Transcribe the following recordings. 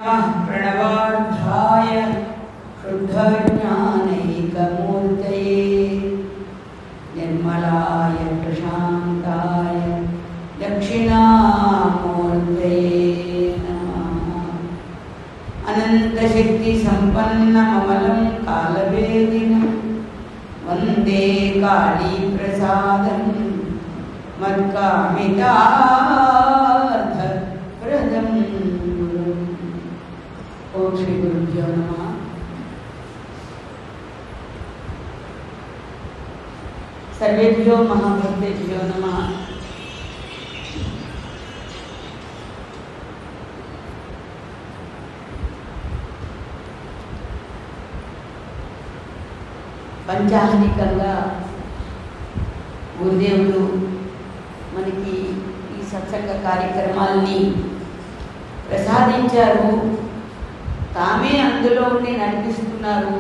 नमः प्रणवार्धाय शुद्धज्ञानैकमूर्तये निर्मलाय प्रशान्ताय दक्षिणामूर्तये नमः अनन्तशक्तिसम्पन्नममलं कालवेदिनं वन्दे कालीप्रसादं मत्कामितार्थप्रदं गुरुम् ॐ श्रीगुरुभ्यो नमः सर्वेभ्यो महाभक्तेभ्यो नमः పంచాహనికంగా గురుదేవులు మనకి ఈ సత్సంగ కార్యక్రమాల్ని ప్రసాదించారు తామే అందులో ఉండి నడిపిస్తున్నారు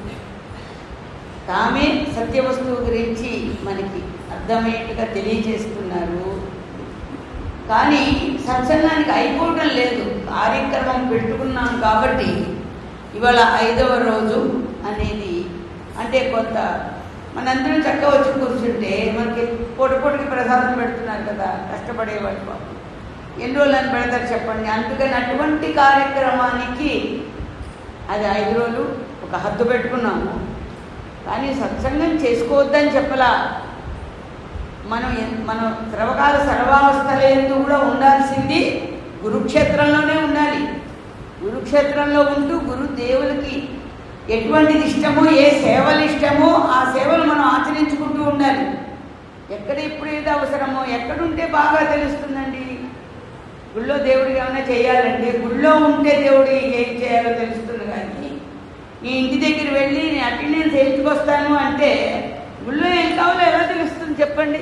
తామే సత్యవస్తువు గురించి మనకి అర్థమయ్యేట్టుగా తెలియజేస్తున్నారు కానీ సత్సంగానికి అయిపోవడం లేదు కార్యక్రమం పెట్టుకున్నాం కాబట్టి ఇవాళ ఐదవ రోజు అనేది అంటే కొంత మనందరం చక్కగా వచ్చి కూర్చుంటే మనకి పొడి పొడికి ప్రసాదం పెడుతున్నారు కదా కష్టపడే వాళ్ళు పాపం. ఎన్ని రోజులు అని పెడతారు చెప్పండి అందుకని అటువంటి కార్యక్రమానికి అది ఐదు రోజులు ఒక హద్దు పెట్టుకున్నాము కానీ సత్సంగం చేసుకోవద్దని చెప్పలా మనం ఎన్- మనం సర్వకాల సర్వావస్థలందు కూడా ఉండాల్సింది గురుక్షేత్రంలోనే ఉండాలి గురుక్షేత్రంలో ఉంటూ గురుదేవులకి ఎటువంటిది ఇష్టమో ఏ సేవలు ఇష్టమో ఆ సేవలు మనం ఆచరించుకుంటూ ఉండాలి ఎక్కడ ఎప్పుడు ఏది అవసరమో ఎక్కడుంటే బాగా తెలుస్తుందండి గుళ్ళో దేవుడికి ఏమైనా చేయాలంటే గుళ్ళో ఉంటే దేవుడు ఏం చేయాలో తెలుస్తుంది కానీ నీ ఇంటి దగ్గర వెళ్ళి నేను అటెండెన్స్ వేయించుకొస్తాను అంటే గుళ్ళో ఏం కావాలో ఎలా తెలుస్తుంది చెప్పండి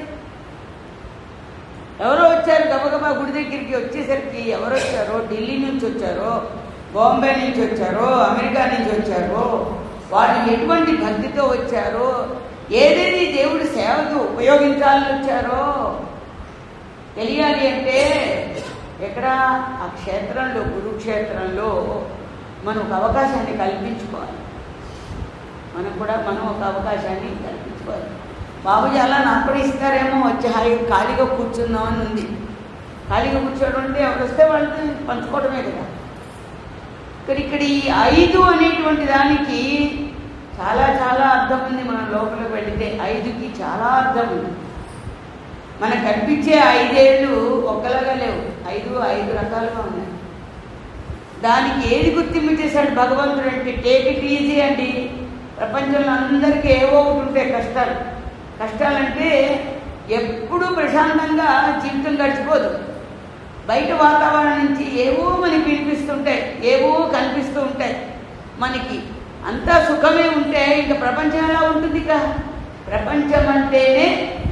ఎవరో వచ్చారు గబగబా గుడి దగ్గరికి వచ్చేసరికి ఎవరు వచ్చారో ఢిల్లీ నుంచి వచ్చారో బాంబే నుంచి వచ్చారో అమెరికా నుంచి వచ్చారో వాళ్ళు ఎటువంటి భక్తితో వచ్చారో ఏదేది దేవుడి సేవకు ఉపయోగించాలని వచ్చారో తెలియాలి అంటే ఎక్కడ ఆ క్షేత్రంలో గురుక్షేత్రంలో మనం ఒక అవకాశాన్ని కల్పించుకోవాలి మనం కూడా మనం ఒక అవకాశాన్ని కల్పించుకోవాలి బాబుజీ అలా నాకు కూడా ఇస్తారేమో వచ్చి హాయిగా ఖాళీగా కూర్చుందాం అని ఉంది ఖాళీగా కూర్చోవడం అంటే ఎవరు వస్తే వాళ్ళతో పంచుకోవడమే కదా ఇక్కడ ఇక్కడ ఈ ఐదు అనేటువంటి దానికి చాలా చాలా అర్థం ఉంది మనం లోపలికి వెళితే ఐదుకి చాలా అర్థం ఉంది మనకు కనిపించే ఐదేళ్ళు ఒకలాగా లేవు ఐదు ఐదు రకాలుగా ఉన్నాయి దానికి ఏది గుర్తింపు చేశాడు భగవంతుడు అంటే టేక్ ఇట్ ఈజీ అండి ప్రపంచంలో అందరికీ ఏవో ఒకటి ఉంటాయి కష్టాలు కష్టాలంటే ఎప్పుడూ ప్రశాంతంగా జీవితం గడిచిపోదు బయట వాతావరణం నుంచి ఏవో మనకి వినిపిస్తుంటాయి ఏవో కనిపిస్తూ ఉంటాయి మనకి అంతా సుఖమే ఉంటే ఇంకా ప్రపంచం ఎలా ఉంటుంది ఇక ప్రపంచం అంటేనే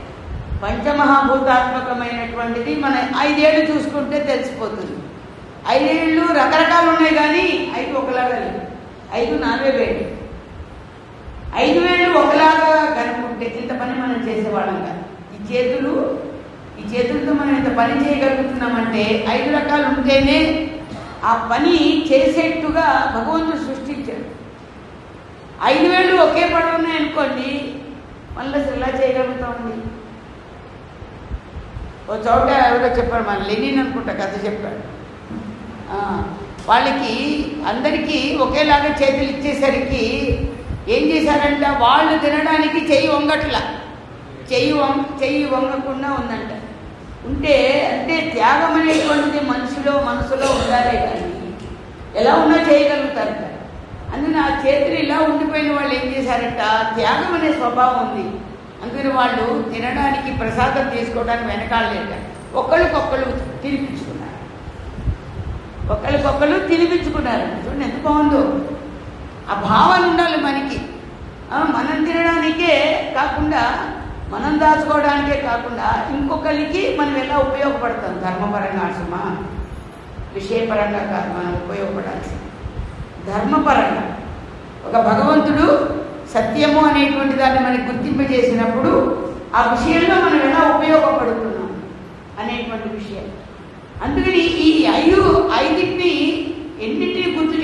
పంచమహాభూతాత్మకమైనటువంటిది మన ఐదేళ్ళు చూసుకుంటే తెలిసిపోతుంది ఐదేళ్ళు రకరకాలు ఉన్నాయి కానీ ఐదు ఒకలాగా లేవు ఐదు నాలుగే వేలు ఐదు వేలు ఒకలాగా కనుక్కుంటే ఇంత పని మనం చేసేవాళ్ళం కాదు ఈ చేతులు ఈ చేతులతో మనం ఇంత పని చేయగలుగుతున్నామంటే ఐదు రకాలు ఉంటేనే ఆ పని చేసేట్టుగా భగవంతుడు సృష్టించాడు ఐదు వేలు ఒకే పని ఉన్నాయనుకోండి మళ్ళీ అసలు ఎలా చేయగలుగుతామండి ఓ చోట ఎవరో చెప్పారు మన లెనిన్ అనుకుంటా కథ చెప్పాడు ఆ, వాళ్ళకి అందరికీ ఒకేలాగా చేతులు ఇచ్చేసరికి ఏం చేశారంట వాళ్ళు తినడానికి చెయ్యి వంగట్ల చెయ్యి వంగ చెయ్యి వంగకుండా ఉందంట ఉంటే అంటే త్యాగం అనేటువంటిది మనిషిలో మనసులో ఉండాలే కానీ ఎలా ఉన్నా చేయగలుగుతారట అందుకని ఆ చేతులు ఇలా ఉండిపోయిన వాళ్ళు ఏం చేశారంట త్యాగం అనే స్వభావం ఉంది అందుకని వాళ్ళు తినడానికి ప్రసాదం తీసుకోవడానికి వెనకాడలేట ఒకళ్ళకొకళ్ళు తినిపించుకున్నారు ఒకళ్ళకొకళ్ళు తినిపించుకున్నారు చూడండి ఎంత బాగుందో ఆ భావన ఉండాలి మనకి ఆ, మనం తినడానికే కాకుండా మనం దాచుకోవడానికే కాకుండా ఇంకొకరికి మనం ఎలా ఉపయోగపడతాం ధర్మపరంగా అసమా విషయపరంగా కాదు మనం ఉపయోగపడాల్సి ధర్మపరంగా ఒక భగవంతుడు సత్యము అనేటువంటి దాన్ని మనకి గుర్తింపజేసినప్పుడు ఆ విషయంలో మనం ఎలా ఉపయోగపడుతున్నాం అనేటువంటి విషయం అందుకని ఈ ఐదు ఐదింటిని ఎన్నింటిని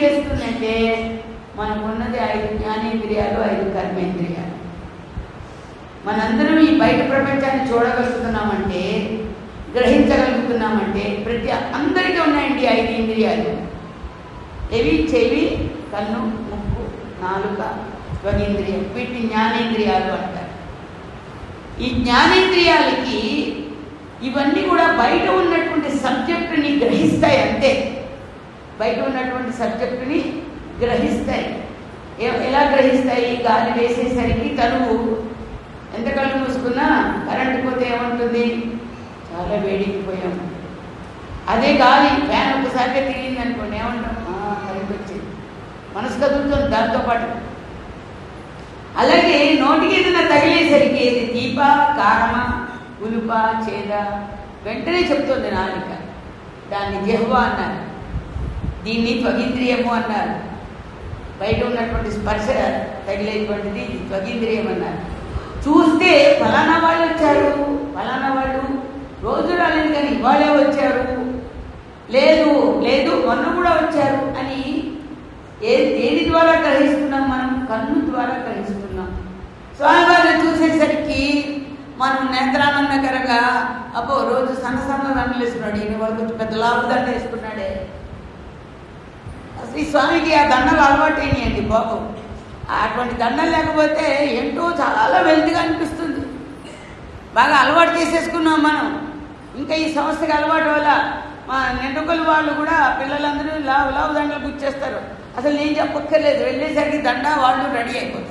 చేస్తుందంటే మనకున్నది ఐదు జ్ఞానేంద్రియాలు ఐదు కర్మేంద్రియాలు మనందరం ఈ బయట ప్రపంచాన్ని చూడగలుగుతున్నామంటే గ్రహించగలుగుతున్నామంటే ప్రతి అందరికీ ఉన్నాయండి ఐదు ఇంద్రియాలు ఎవి చెవి కన్ను ముక్కు నాలుక స్వగేంద్రియం వీటిని జ్ఞానేంద్రియాలు అంటారు ఈ జ్ఞానేంద్రియాలకి ఇవన్నీ కూడా బయట ఉన్నటువంటి సబ్జెక్టుని గ్రహిస్తాయి అంతే బయట ఉన్నటువంటి సబ్జెక్టుని గ్రహిస్తాయి ఎ- ఎలా గ్రహిస్తాయి గాలి వేసేసరికి తనువు ఎంత కళ్ళు మూసుకున్నా కరెంటు పోతే ఏముంటుంది చాలా వేడికిపోయాం అదే గాలి ఫ్యాన్ ఒకసారిగా తిరిగింది అనుకోండి ఏమంటాం "ఆ, కరెంట్ వచ్చింది మనసు కదులుతుంది దాంతోపాటు అలాగే నోటికి ఏదైనా తగిలేసరికి ఇది తీప కారమ ఉలుప చేద వెంటనే చెప్తుంది నాలిక దాన్ని జహ్వ అన్నారు దీన్ని త్వగింద్రియము అన్నారు బయట ఉన్నటువంటి స్పర్శ తగిలేటువంటిది ఇది త్వగింద్రియం అన్నారు చూస్తే ఫలానా వాళ్ళు వచ్చారు ఫలానా వాళ్ళు రోజు రాలేదు కానీ ఇవాళే వచ్చారు లేదు లేదు మొన్న కూడా వచ్చారు అని ఏ దేని ద్వారా గ్రహిస్తున్నాం మనం కన్ను ద్వారా గ్రహిస్తున్నాం స్వామివారిని చూసేసరికి మనం నేత్రానందకరంగా అబ్బో రోజు సన్న సన్న దండలు వేసుకున్నాడు ఈయన వాళ్ళు కొంచెం పెద్ద లాభ దండ వేసుకున్నాడే అసలు ఈ స్వామికి ఆ దండలు అలవాటు అయినాయండి బాబు అటువంటి దండలు లేకపోతే ఏంటో చాలా వెల్త్గా అనిపిస్తుంది బాగా అలవాటు చేసేసుకున్నాం మనం ఇంకా ఈ సంస్థకి అలవాటు వల్ల మా నెండుకలు వాళ్ళు కూడా పిల్లలందరూ లావు లావు దండలు గుచ్చేస్తారు అసలు నేను చెప్పక్కర్లేదు వెళ్ళేసరికి దండ వాళ్ళు రెడీ అయిపోతారు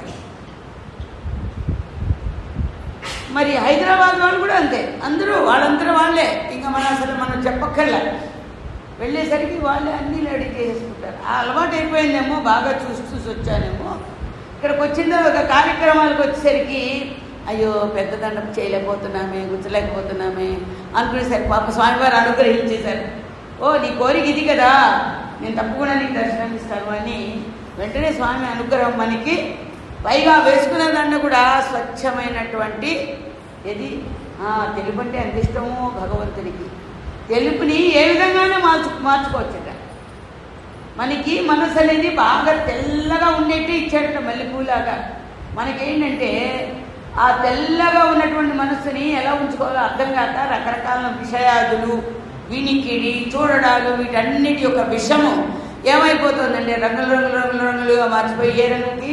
మరి హైదరాబాద్ వాళ్ళు కూడా అంతే అందరూ వాళ్ళందరూ వాళ్ళే ఇంకా మనం అసలు మనం చెప్పక్కర్లే వెళ్ళేసరికి వాళ్ళే అన్నీ రెడీ చేసుకుంటారు ఆ అలవాటు అయిపోయిందేమో బాగా చూసి చూసి వచ్చానేమో ఇక్కడికి వచ్చిన ఒక కార్యక్రమాలకు వచ్చేసరికి అయ్యో పెద్ద దండం చేయలేకపోతున్నామే గుచ్చలేకపోతున్నామే అనుకునేసరికి పాప స్వామివారు అనుగ్రహించేశారు ఓ నీ కోరిక ఇది కదా నేను తప్పకుండా నీకు దర్శనం ఇస్తాను అని వెంటనే స్వామి అనుగ్రహం మనకి పైగా వేసుకునే దండ కూడా స్వచ్ఛమైనటువంటి ఇది ఆ, తెలుపు అంటే ఎంత ఇష్టమో భగవంతునికి తెలుపుని ఏ విధంగానే మార్చు మార్చుకోవచ్చట మనకి మనసు అనేది బాగా తెల్లగా ఉండేట్టు ఇచ్చాడట మల్లెపూలాగా మనకేంటంటే ఆ తెల్లగా ఉన్నటువంటి మనస్సుని ఎలా ఉంచుకోవాలో అర్థం కాక రకరకాల విషయాదులు వినికిడి చూడడాలు వీటన్నిటి యొక్క విషము ఏమైపోతుందండి రంగులు రంగులు రంగులు రంగులుగా మార్చిపోయి ఏ రంగుకి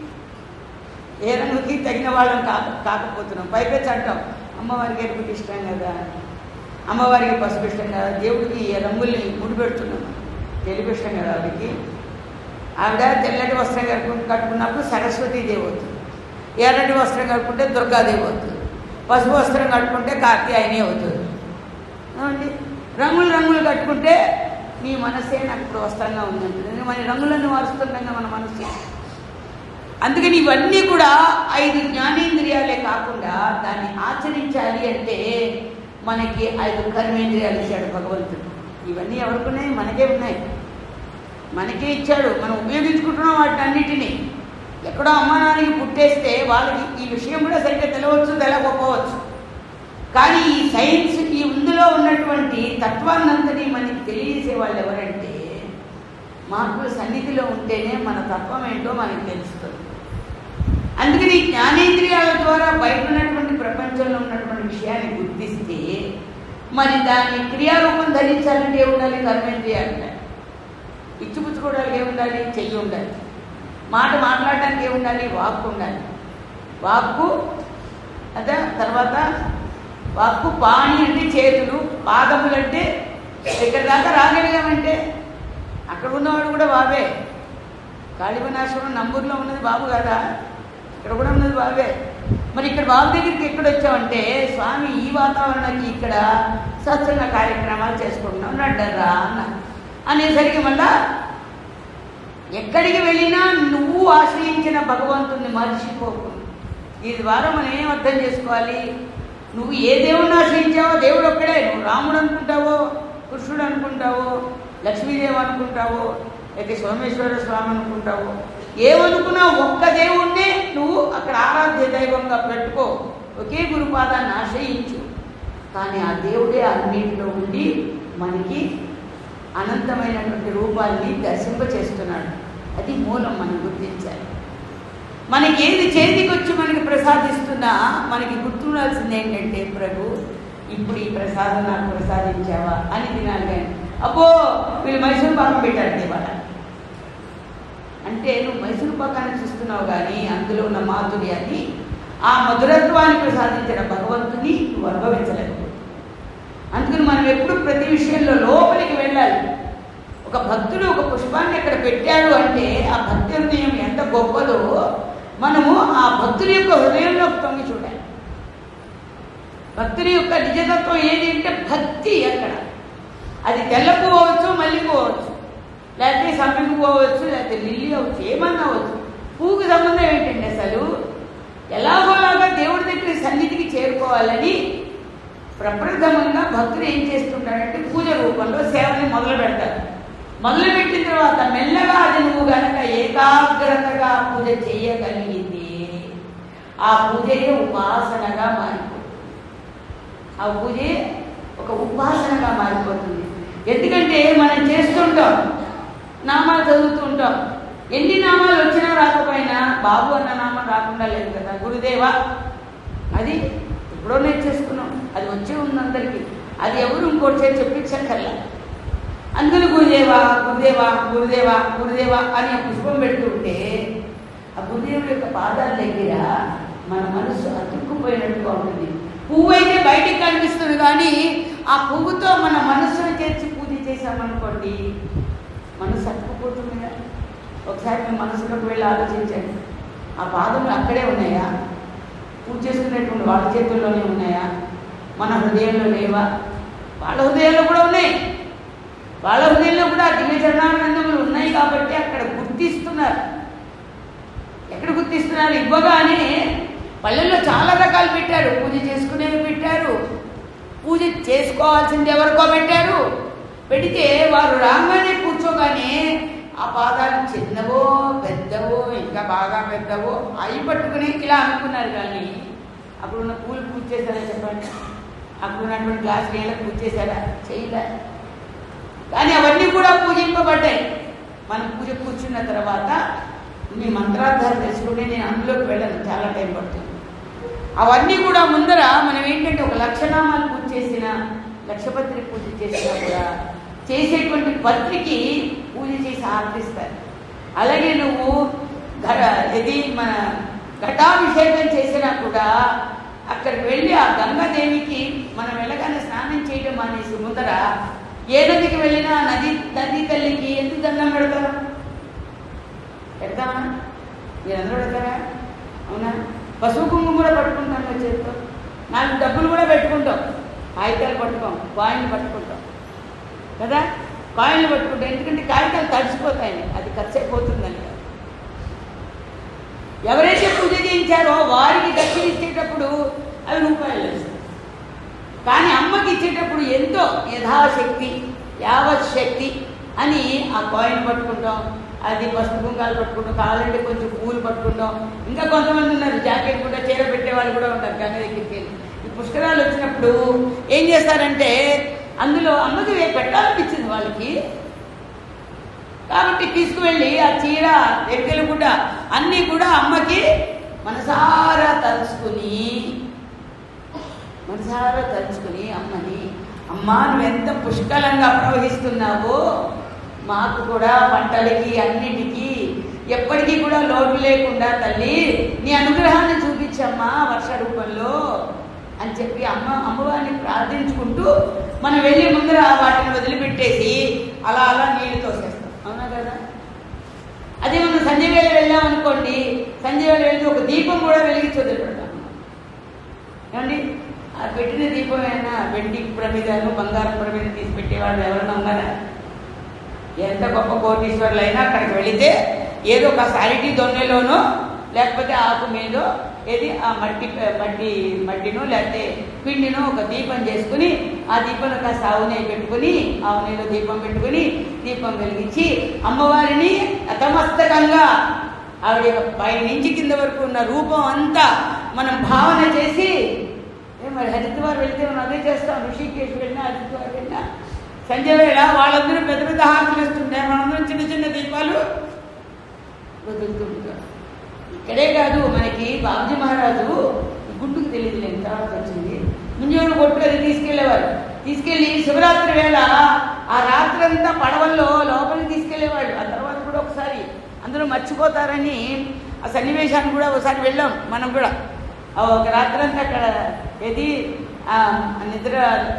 ఏ రంగుకి తగిన వాళ్ళం కాక కాకపోతున్నాం పైపెచ్చి అంటాం అమ్మవారికి ఎరుపుకి ఇష్టం కదా అమ్మవారికి పసుపు ఇష్టం కదా దేవుడికి ఈ రంగుల్ని ముడిపెడుతున్నాం తెలుపు ఇష్టం కదా ఆవిడకి ఆవిడ తెల్లటి వస్త్రం కట్టుకు కట్టుకున్నప్పుడు సరస్వతీ దేవి అవుతుంది ఎర్రటి వస్త్రం కట్టుకుంటే దుర్గాదేవి అవుతుంది పసుపు వస్త్రం కట్టుకుంటే కార్తీయాయని అవుతుంది ఏమండి రంగులు రంగులు కట్టుకుంటే నీ మనసే నాకు ఇప్పుడు వస్త్రంగా ఉందంటుంది మన రంగులన్నీ మారుస్తుండగా మన మనసు అందుకని ఇవన్నీ కూడా ఐదు జ్ఞానేంద్రియాలే కాకుండా దాన్ని ఆచరించాలి అంటే మనకి ఐదు కర్మేంద్రియాలు ఇచ్చాడు భగవంతుడు ఇవన్నీ ఎవరికి ఉన్నాయి మనకే ఉన్నాయి మనకే ఇచ్చాడు మనం ఉపయోగించుకుంటున్నాం వాటిని అన్నిటినీ ఎక్కడో అమ్మా నాన్నకి పుట్టేస్తే వాళ్ళకి ఈ విషయం కూడా సరిగ్గా తెలియవచ్చు తెలియకపోవచ్చు కానీ ఈ సైన్స్ ఈ ఇందులో ఉన్నటువంటి తత్వాన్నంతని మనకి తెలియజేసే వాళ్ళు ఎవరంటే మార్పుల సన్నిధిలో ఉంటేనే మన తత్వం ఏంటో మనకి తెలుస్తుంది అందుకని జ్ఞానేంద్రియాల ద్వారా బయట ఉన్నటువంటి ప్రపంచంలో ఉన్నటువంటి విషయాన్ని గుర్తిస్తే మరి దాన్ని క్రియారూపం ధరించాలంటే ఏముండాలి కర్మేంద్రియాలు ఉండాలి ఇచ్చిపుచ్చుకోవడానికి ఏముండాలి చెయ్యి ఉండాలి మాట మాట్లాడడానికి ఏముండాలి వాక్కు ఉండాలి వాక్కు అదే తర్వాత వాక్కు పాణి అంటే చేతులు పాదములు అంటే ఇక్కడ దాకా రాగలిగామంటే అక్కడ ఉన్నవాడు కూడా బాబే కాళీవనాశ్వరం నంబూరులో ఉన్నది బాబు కదా ఇక్కడ కూడా ఉన్నది బాబే మరి ఇక్కడ బాబు దగ్గరికి ఎక్కడ వచ్చామంటే స్వామి ఈ వాతావరణానికి ఇక్కడ సత్సంగ కార్యక్రమాలు చేసుకుంటున్నాం నడ్డరా అన్న అనేసరికి మళ్ళా ఎక్కడికి వెళ్ళినా నువ్వు ఆశ్రయించిన భగవంతుణ్ణి మర్చిపోకు ఈ ద్వారా మనం ఏం అర్థం చేసుకోవాలి నువ్వు ఏ దేవుణ్ణి ఆశ్రయించావో దేవుడు ఒక్కడే నువ్వు రాముడు అనుకుంటావో కృష్ణుడు అనుకుంటావో లక్ష్మీదేవి అనుకుంటావో లేకపోతే సోమేశ్వర స్వామి అనుకుంటావో ఏమనుకున్నా ఒక్క దేవుణ్ణే నువ్వు అక్కడ ఆరాధ్య దైవంగా పెట్టుకో ఒకే గురుపాదాన్ని ఆశ్రయించు కానీ ఆ దేవుడే అన్నింటిలో ఉండి మనకి అనంతమైనటువంటి రూపాన్ని దర్శింపచేస్తున్నాడు అది మూలం మనం గుర్తించాలి మనకి ఏది చేతికి వచ్చి మనకి ప్రసాదిస్తున్నా మనకి గుర్తుండాల్సింది ఏంటంటే ప్రభు ఇప్పుడు ఈ ప్రసాదం నాకు ప్రసాదించావా అని తినాలి కానీ అబ్బో వీళ్ళు మైసూరు పాకం పెట్టారు ఇవాళ అంటే నువ్వు మైసూరు పాకాన్ని చూస్తున్నావు కానీ అందులో ఉన్న మాధుర్యాన్ని ఆ మధురత్వాన్ని ప్రసాదించిన భగవంతుని నువ్వు అనుభవించలేదు అందుకని మనం ఎప్పుడు ప్రతి విషయంలో లోపలికి వెళ్ళాలి ఒక భక్తుడు ఒక పుష్పాన్ని అక్కడ పెట్టాడు అంటే ఆ భక్తి హృదయం ఎంత గొప్పదో మనము ఆ భక్తుడి యొక్క హృదయంలో తొంగి చూడాలి భక్తుడి యొక్క నిజతత్వం ఏది అంటే భక్తి అక్కడ అది తెల్ల పువ్వు అవ్వచ్చు మల్లి పువ్వు అవ్వచ్చు లేకపోతే సంపెంగ పువ్వు అవ్వచ్చు లేకపోతే లిల్లీ అవ్వచ్చు ఏమన్నా అవ్వచ్చు పువ్వుకి సంబంధం ఏంటండి అసలు ఎలాగోలాగా దేవుడి దగ్గర సన్నిధికి చేరుకోవాలని ప్రప్రథమంగా భక్తులు ఏం చేస్తుంటాడంటే పూజ రూపంలో సేవని మొదలు పెడతారు మొదలు పెట్టిన తర్వాత మెల్లగా అది నువ్వు గనక ఏకాగ్రతగా పూజ చేయగలిగింది ఆ పూజయే ఉపాసనగా మారిపోతుంది ఆ పూజే ఒక ఉపాసనగా మారిపోతుంది ఎందుకంటే మనం చేస్తుంటాం నామాలు చదువుతుంటాం ఎన్ని నామాలు వచ్చినా రాకపోయినా బాబు అన్న నామం రాకుండా లేదు కదా గురుదేవా అది ఎప్పుడో నేర్చేసుకున్నాం అది వచ్చి ఉంది అందరికీ అది ఎవరు ఇంకోటి చేసి చెప్పించక్కర్లా అందుకని గురుదేవా గురుదేవా గురుదేవా గురుదేవా అని ఆ పుష్పం పెడుతుంటే ఆ గురుదేవుడి యొక్క పాదాల దగ్గర మన మనసు అతుక్కుపోయినట్టుగా ఉంటుంది పువ్వు అయితే బయటికి కనిపిస్తుంది కానీ ఆ పువ్వుతో మన మనస్సును చేర్చి పూజ చేశామనుకోండి మనసు అతుక్కుపోతుంది కదా ఒకసారి మీ మనసులోకి వెళ్ళి ఆలోచించండి ఆ పాదములు అక్కడే ఉన్నాయా పూజ చేసుకునేటువంటి వాళ్ళ చేతుల్లోనే ఉన్నాయా మన హృదయంలో లేవా వాళ్ళ హృదయంలో కూడా ఉన్నాయి వాళ్ళ హృదయంలో కూడా దివ్య చరణానందములు ఉన్నాయి కాబట్టి అక్కడ గుర్తిస్తున్నారు ఎక్కడ గుర్తిస్తున్నారు ఇవ్వగానే పల్లెల్లో చాలా రకాలు పెట్టారు పూజ చేసుకునేవి పెట్టారు పూజ చేసుకోవాల్సింది ఎవరికో పెట్టారు పెడితే వారు రాగానే కూర్చోగానే ఆ పాదాలు చిన్నవో పెద్దవో ఇంకా బాగా పెద్దవో అవి పట్టుకుని ఇలా అనుకున్నారు కానీ అప్పుడు ఉన్న పూలు పూజ చేశారా చెప్పండి అక్కడ ఉన్నటువంటి గ్లాస్ నీళ్ళకి పూజ చేశారా చేయలే కానీ అవన్నీ కూడా పూజింపబడ్డాయి మనం పూజ కూర్చున్న తర్వాత మీ మంత్రార్థాలు తెలుసుకుంటే నేను అందులోకి వెళ్ళను చాలా టైం పడుతుంది అవన్నీ కూడా ముందర మనం ఏంటంటే ఒక లక్షనామాలు పూజ చేసిన లక్షపత్రి పూజ చేసినా కూడా చేసేటువంటి పత్రికి పూజ చేసి ఆర్పిస్తారు అలాగే నువ్వు ఘట ఇది మన ఘటాభిషేకం చేసినా కూడా అక్కడికి వెళ్ళి ఆ గంగాదేవికి మనం వెళ్ళగానే స్నానం చేయడం అనేసి ముందర ఏ నదికి వెళ్ళినా నది నది తల్లికి ఎందుకు దండం పెడతారు పెడతామా మీరందరూ పెడతారా అవునా పసుపు కుంకుమ కూడా పట్టుకుంటాం కదా చేతితో నాలుగు డబ్బులు కూడా పెట్టుకుంటాం కాగితాలు పట్టుకోం కాయిన్లు పట్టుకుంటాం కదా కాయిన్లు పట్టుకుంటాం ఎందుకంటే కాగితాలు తడిసిపోతాయని అది ఖర్చు అయిపోతుందని ఎవరైతే పూజ చేయించారో వారికి దక్షిణ ఇచ్చేటప్పుడు అవి రూపాయలు వేస్తారు కానీ అమ్మకి ఇచ్చేటప్పుడు ఎంతో యథాశక్తి యావత్ శక్తి అని ఆ కాయిన్ పట్టుకుంటాం అది పసుపు కుంకాలు పట్టుకుంటాం కావాలంటే కొంచెం పూలు పట్టుకుంటాం ఇంకా కొంతమంది ఉన్నారు జాకెట్ కూడా చీర పెట్టే వాళ్ళు కూడా ఉంటారు గంగ దగ్గరికి వెళ్ళి ఈ పుష్కరాలు వచ్చినప్పుడు ఏం చేస్తారంటే అందులో అమ్మకి రేపు పెట్టాలనిపించింది వాళ్ళకి కాబట్టి తీసుకువెళ్ళి ఆ చీర ఎక్కలు కూడా అన్నీ కూడా అమ్మకి మనసారా తలుచుకుని మనసారా తలుచుకుని అమ్మని అమ్మా నువ్వెంత పుష్కలంగా ప్రవహిస్తున్నావో మాకు కూడా పంటలకి అన్నిటికీ ఎప్పటికీ కూడా లోటు లేకుండా తల్లి నీ అనుగ్రహాన్ని చూపించమ్మా వర్ష రూపంలో అని చెప్పి అమ్మ అమ్మవారిని ప్రార్థించుకుంటూ మనం వెళ్ళి ముందర వాటిని వదిలిపెట్టేసి అలా అలా నీళ్లు తోసేస్తాం అవునా కదా అదే మనం సంజయ్ వేళ వెళ్ళాం అనుకోండి సంజయ్ వేళ వెళ్తే ఒక దీపం కూడా వెలిగించి వదిలిపెడతాం ఏమండి ఆ పెట్టిన దీపం అయినా వెండి ప్రమిదను బంగారం ప్రమిద తీసి పెట్టేవాళ్ళు ఎవరైనా ఉన్నారా ఎంత గొప్ప కోటీశ్వరులు అయినా అక్కడికి వెళితే ఏదో ఒక సారిటీ దొన్నెలోనో లేకపోతే ఆకు మీదో ఏది ఆ మట్టి మట్టి మట్టినో లేకపోతే పిండినో ఒక దీపం చేసుకుని ఆ దీపంలో కాస్త ఆవు నెయ్యి పెట్టుకుని ఆవు నెయ్యిలో దీపం పెట్టుకుని దీపం వెలిగించి అమ్మవారిని అతమస్తకంగా ఆవిడ యొక్క పై నుంచి కింద వరకు ఉన్న రూపం అంతా మనం భావన చేసి ఏ మరి హరిద్వార్ వెళ్తే మనం అదే చేస్తాం ఋషికేశ్ వెళ్ళినా హరిద్వార్ వెళ్ళినా సంధ్య వేళ వాళ్ళందరూ పెద్ద పెద్ద హారతులు ఇస్తుంటే మనందరం చిన్న చిన్న దీపాలు వదులుతూ ఉంటాం ఇక్కడే కాదు మనకి బాబుజీ మహారాజు గుండుకు తెలియదు లేని తర్వాత వచ్చింది ముంజోడు కొట్టు అది తీసుకెళ్లేవారు తీసుకెళ్లి శివరాత్రి వేళ ఆ రాత్రంతా పడవల్లో లోపలికి తీసుకెళ్లేవాడు ఆ తర్వాత కూడా ఒకసారి అందరూ మర్చిపోతారని ఆ సన్నివేశాన్ని కూడా ఒకసారి వెళ్ళాం మనం కూడా ఆ ఒక రాత్రంతా అక్కడ ఏది ఆ నిద్ర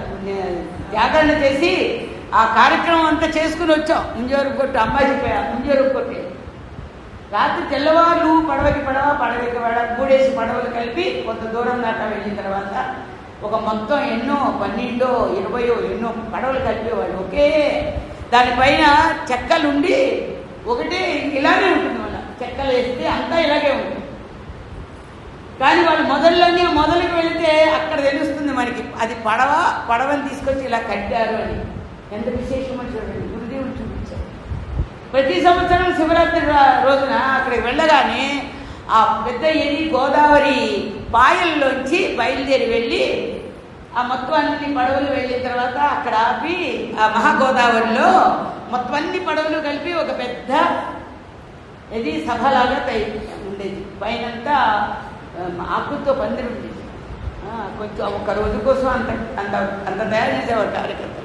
జాగరణ చేసి ఆ కార్యక్రమం అంతా చేసుకుని వచ్చాం ముంజోరు కొట్టు అమ్మాయి చెప్పా ముంజోరు కొట్టి రాత్రి తెల్లవారు పడవకి పడవ పడవకి పడవ మూడేసి పడవలు కలిపి కొంత దూరం దాకా వెళ్ళిన తర్వాత ఒక మొత్తం ఎన్నో పన్నెండో ఇరవయో ఎన్నో పడవలు కలిపేవాళ్ళు ఒకే దానిపైన చెక్కలుండి ఒకటే ఇలాగే ఉంటుంది వాళ్ళ చెక్కలు వేస్తే అంతా ఇలాగే ఉంటుంది కానీ వాళ్ళు మొదల్లోనే మొదలుకి వెళితే అక్కడ తెలుస్తుంది మనకి అది పడవ పడవని తీసుకొచ్చి ఇలా కట్టారు అని ఎంత విశేషమో చూడండి గురుదేవుడు చూపించారు ప్రతి సంవత్సరం శివరాత్రి రా- రోజున అక్కడికి వెళ్ళగానే ఆ పెద్ద ఎది గోదావరి పాయల్లోంచి బయలుదేరి వెళ్ళి ఆ మొత్తం అన్ని పడవలు వెళ్ళిన తర్వాత అక్కడ ఆపి ఆ మహాగోదావరిలో మొత్తం అన్ని పడవలు కలిపి ఒక పెద్ద ఇది సభలాగా తై ఉండేది పైనంతా ఆ, ఆకుతో పందిరి ఉండేది ఆ, కొంచెం ఒక రోజు కోసం అంత అంత అంత తయారు చేసేవారు కార్యకర్తలు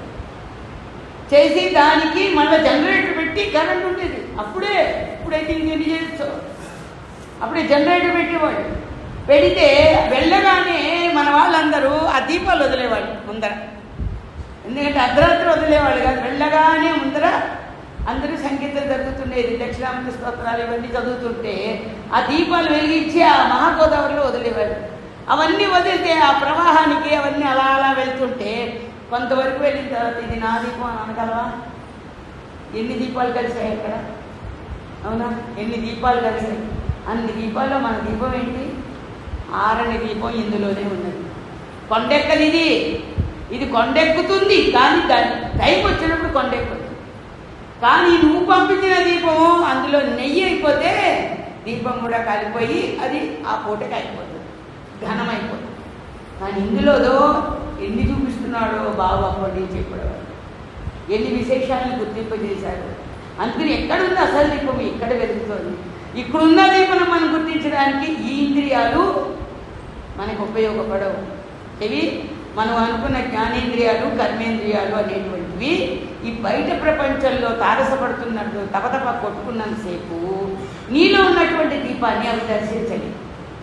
చేసి దానికి మళ్ళీ జనరేటర్ పెట్టి కరెంట్ ఉండేది అప్పుడే ఇప్పుడైతే ఇంకెన్ని చేయొచ్చు అప్పుడే జనరేటర్ పెట్టేవాళ్ళు పెడితే వెళ్ళగానే మన వాళ్ళందరూ ఆ దీపాలు వదిలేవాళ్ళు ముందర ఎందుకంటే అర్ధరాత్రి వదిలేవాళ్ళు కాదు వెళ్ళగానే ముందర అందరూ సంగీతం జరుగుతుండేది దక్షిణామూర్తి స్తోత్రాలు ఇవన్నీ చదువుతుంటే ఆ దీపాలు వెలిగించి ఆ మహాగోదావరిలో వదిలేవాళ్ళు అవన్నీ వదిలితే ఆ ప్రవాహానికి అవన్నీ అలా అలా వెళ్తుంటే కొంతవరకు వెళ్ళిన తర్వాత ఇది నా దీపం అని అనగలవా ఎన్ని దీపాలు కలిసాయి అక్కడ అవునా ఎన్ని దీపాలు కలిసాయి అన్ని దీపాల్లో మన దీపం ఏంటి ఆరని దీపం ఇందులోనే ఉన్నది కొండెక్కనిది ఇది కొండెక్కుతుంది కానీ దాని టైం వచ్చినప్పుడు కొండెక్కుతుంది కానీ నువ్వు పంపించిన దీపము అందులో నెయ్యి అయిపోతే దీపం కూడా కాలిపోయి అది ఆ పూటకి అయిపోతుంది ఘనమైపోతుంది కానీ ఇందులోదో ఎన్ని చూపిస్తున్నాడో బాబు అప్పటి నుంచి ఇప్పుడు ఎన్ని విశేషాలను గుర్తింపజేశాడు అందుకని ఎక్కడుంది అసలు దీపం ఇక్కడ వెలుగుతోంది ఇక్కడున్న దీపం మనం గుర్తించడానికి ఈ ఇంద్రియాలు మనకు ఉపయోగపడవు ఇవి మనం అనుకున్న జ్ఞానేంద్రియాలు కర్మేంద్రియాలు అనేటువంటివి ఈ బయట ప్రపంచంలో తారసపడుతున్నట్టు తపతప కొట్టుకున్నంతసేపు నీలో ఉన్నటువంటి దీపాన్ని అవి దర్శించలేవు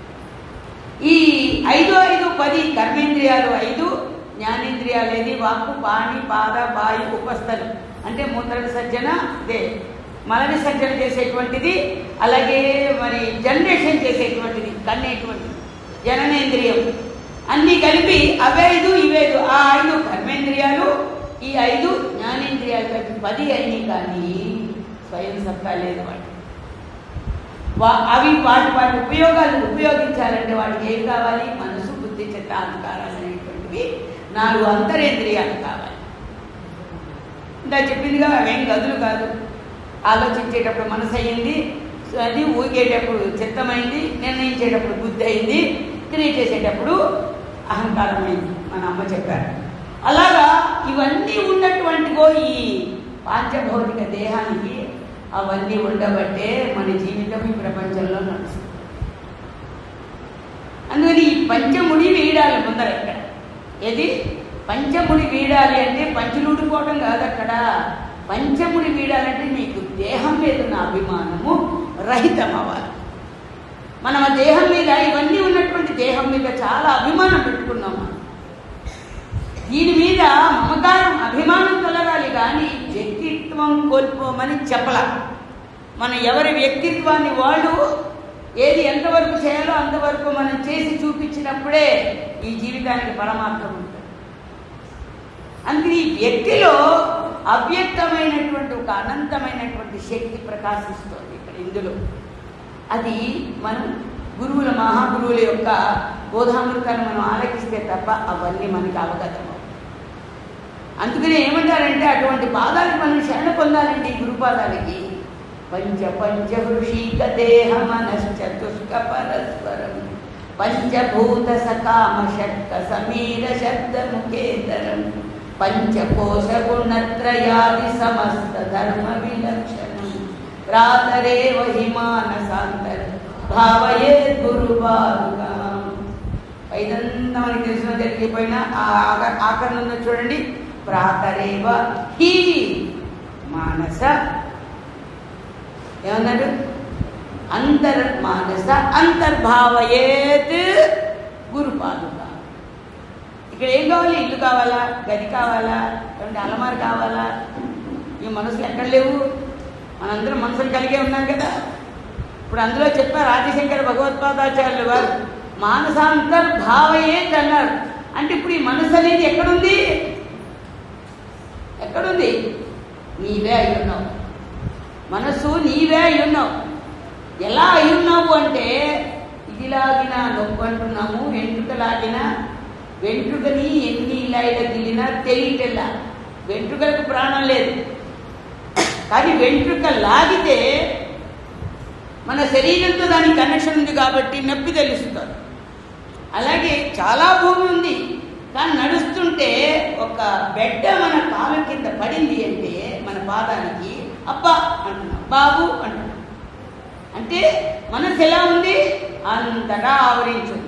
ఈ ఐదు ఐదు పది కర్మేంద్రియాలు ఐదు జ్ఞానేంద్రియాలు ఏది వాక్కు పాణి పాద వాయు ఉపస్థలు అంటే మూత్ర విసర్జన ఇదే మల విసర్జన చేసేటువంటిది అలాగే మరి జనరేషన్ చేసేటువంటిది కన్నేటువంటిది జననేంద్రియం అన్నీ కలిపి అవైదు ఇవేదు ఆ ఐదు కర్మేంద్రియాలు ఈ ఐదు జ్ఞానేంద్రియాలు కలిపి పది అయినాయి కానీ స్వయం సత్తా లేదు వాటి వా- అవి వాటి వాటి ఉపయోగాలు ఉపయోగించాలంటే వాటికి ఏం కావాలి మనసు బుద్ధి చిత్త అధికారాలు అనేటువంటివి నాలుగు అంతరేంద్రియాలు కావాలి ఇందా చెప్పిందిగా అవేం గదులు కాదు ఆలోచించేటప్పుడు మనసు అయ్యింది సో అది ఊగేటప్పుడు చిత్తమైంది నిర్ణయించేటప్పుడు బుద్ధి అయింది క్రియ చేసేటప్పుడు అహంకారం అయింది మన అమ్మ చెప్పారు అలాగా ఇవన్నీ ఉన్నటువంటిగో ఈ పాంచభౌతిక దేహానికి అవన్నీ ఉండబట్టే మన జీవితం ఈ ప్రపంచంలో నడుస్తుంది అందుకని ఈ పంచముడి వీడాలి ముందర ఇక్కడ ఏది పంచముడి వీడాలి అంటే పంచులు ఊడిపోవడం కాదు అక్కడ పంచముడి వీడాలంటే నీకు దేహం మీద ఉన్న అభిమానము రహితం అవ్వాలి మనం ఆ దేహం మీద ఇవన్నీ ఉన్నటువంటి దేహం మీద చాలా అభిమానం పెట్టుకున్నాం మనం దీని మీద మమకారం అభిమానం కలగాలి కానీ వ్యక్తిత్వం కోల్పోమని చెప్పల మన ఎవరి వ్యక్తిత్వాన్ని వాళ్ళు ఏది ఎంతవరకు చేయాలో అంతవరకు మనం చేసి చూపించినప్పుడే ఈ జీవితానికి పరమార్థం ఉంటుంది అందుకని ఈ వ్యక్తిలో అవ్యక్తమైనటువంటి ఒక అనంతమైనటువంటి శక్తి ప్రకాశిస్తుంది ఇక్కడ ఇందులో అది మనం గురువుల మహాగురువుల యొక్క బోధామృతాన్ని మనం ఆలకిస్తే తప్ప అవన్నీ మనకి అవగతం అవ్వవు. అందుకని ఏమంటారంటే అటువంటి పాదాలకు మనం శరణ పొందాలండి ఈ గురుపాదాలకి పంచ పంచ హృషీక దేహ మనశ్చతుష్క పరస్పరం పంచభూత సకామ షట్క సమీర శబ్ద ముఖేతరం పంచకోశ గుణత్రయాది సమస్త ధర్మ విలక్షణం రాతరేవ హిమానసాంతర్ భావయే గురు ఇదంతా మనకి తెలిసిన తెలియకపోయినా ఆ ఆక- ఆకరణ ఉన్నది చూడండి ప్రాతరేవ హి మానస ఏమన్నాడు అంతర్ మానస అంతర్భావయేత్ గురు పాదుక ఇక్కడ ఏం కావాలి ఇల్లు కావాలా గది కావాలా లేదంటే అలమార కావాలా ఈ మనసులు ఎక్కడ లేవు మనందరం మనసులు కలిగే ఉన్నాం కదా ఇప్పుడు అందులో చెప్పారు ఆదిశంకర భగవత్పాదాచార్యులు వారు మానసాంతర్భావయేత్ అన్నారు అంటే ఇప్పుడు ఈ మనసు అనేది ఎక్కడుంది ఎక్కడుంది నీవే అయి ఉన్నావు మనసు నీవే అయి ఉన్నావు ఎలా అయి ఉన్నావు అంటే ఇది లాగిన నొప్పి అంటున్నాము వెంట్రుక లాగిన వెంట్రుకని ఎన్ని ఇలా ఇలా గిల్లినా తెలియటల్లా వెంట్రుకలకు ప్రాణం లేదు కానీ వెంట్రుక లాగితే మన శరీరంతో దానికి కనెక్షన్ ఉంది కాబట్టి నొప్పి తెలుస్తుంది అలాగే చాలా భూమి ఉంది కానీ నడుస్తుంటే ఒక బెడ్డ మన కాలు కింద పడింది అంటే మన పాదానికి అబ్బా అంటున్నాం బాబు అంటున్నాం అంటే మనసు ఎలా ఉంది అంతటా ఆవరించింది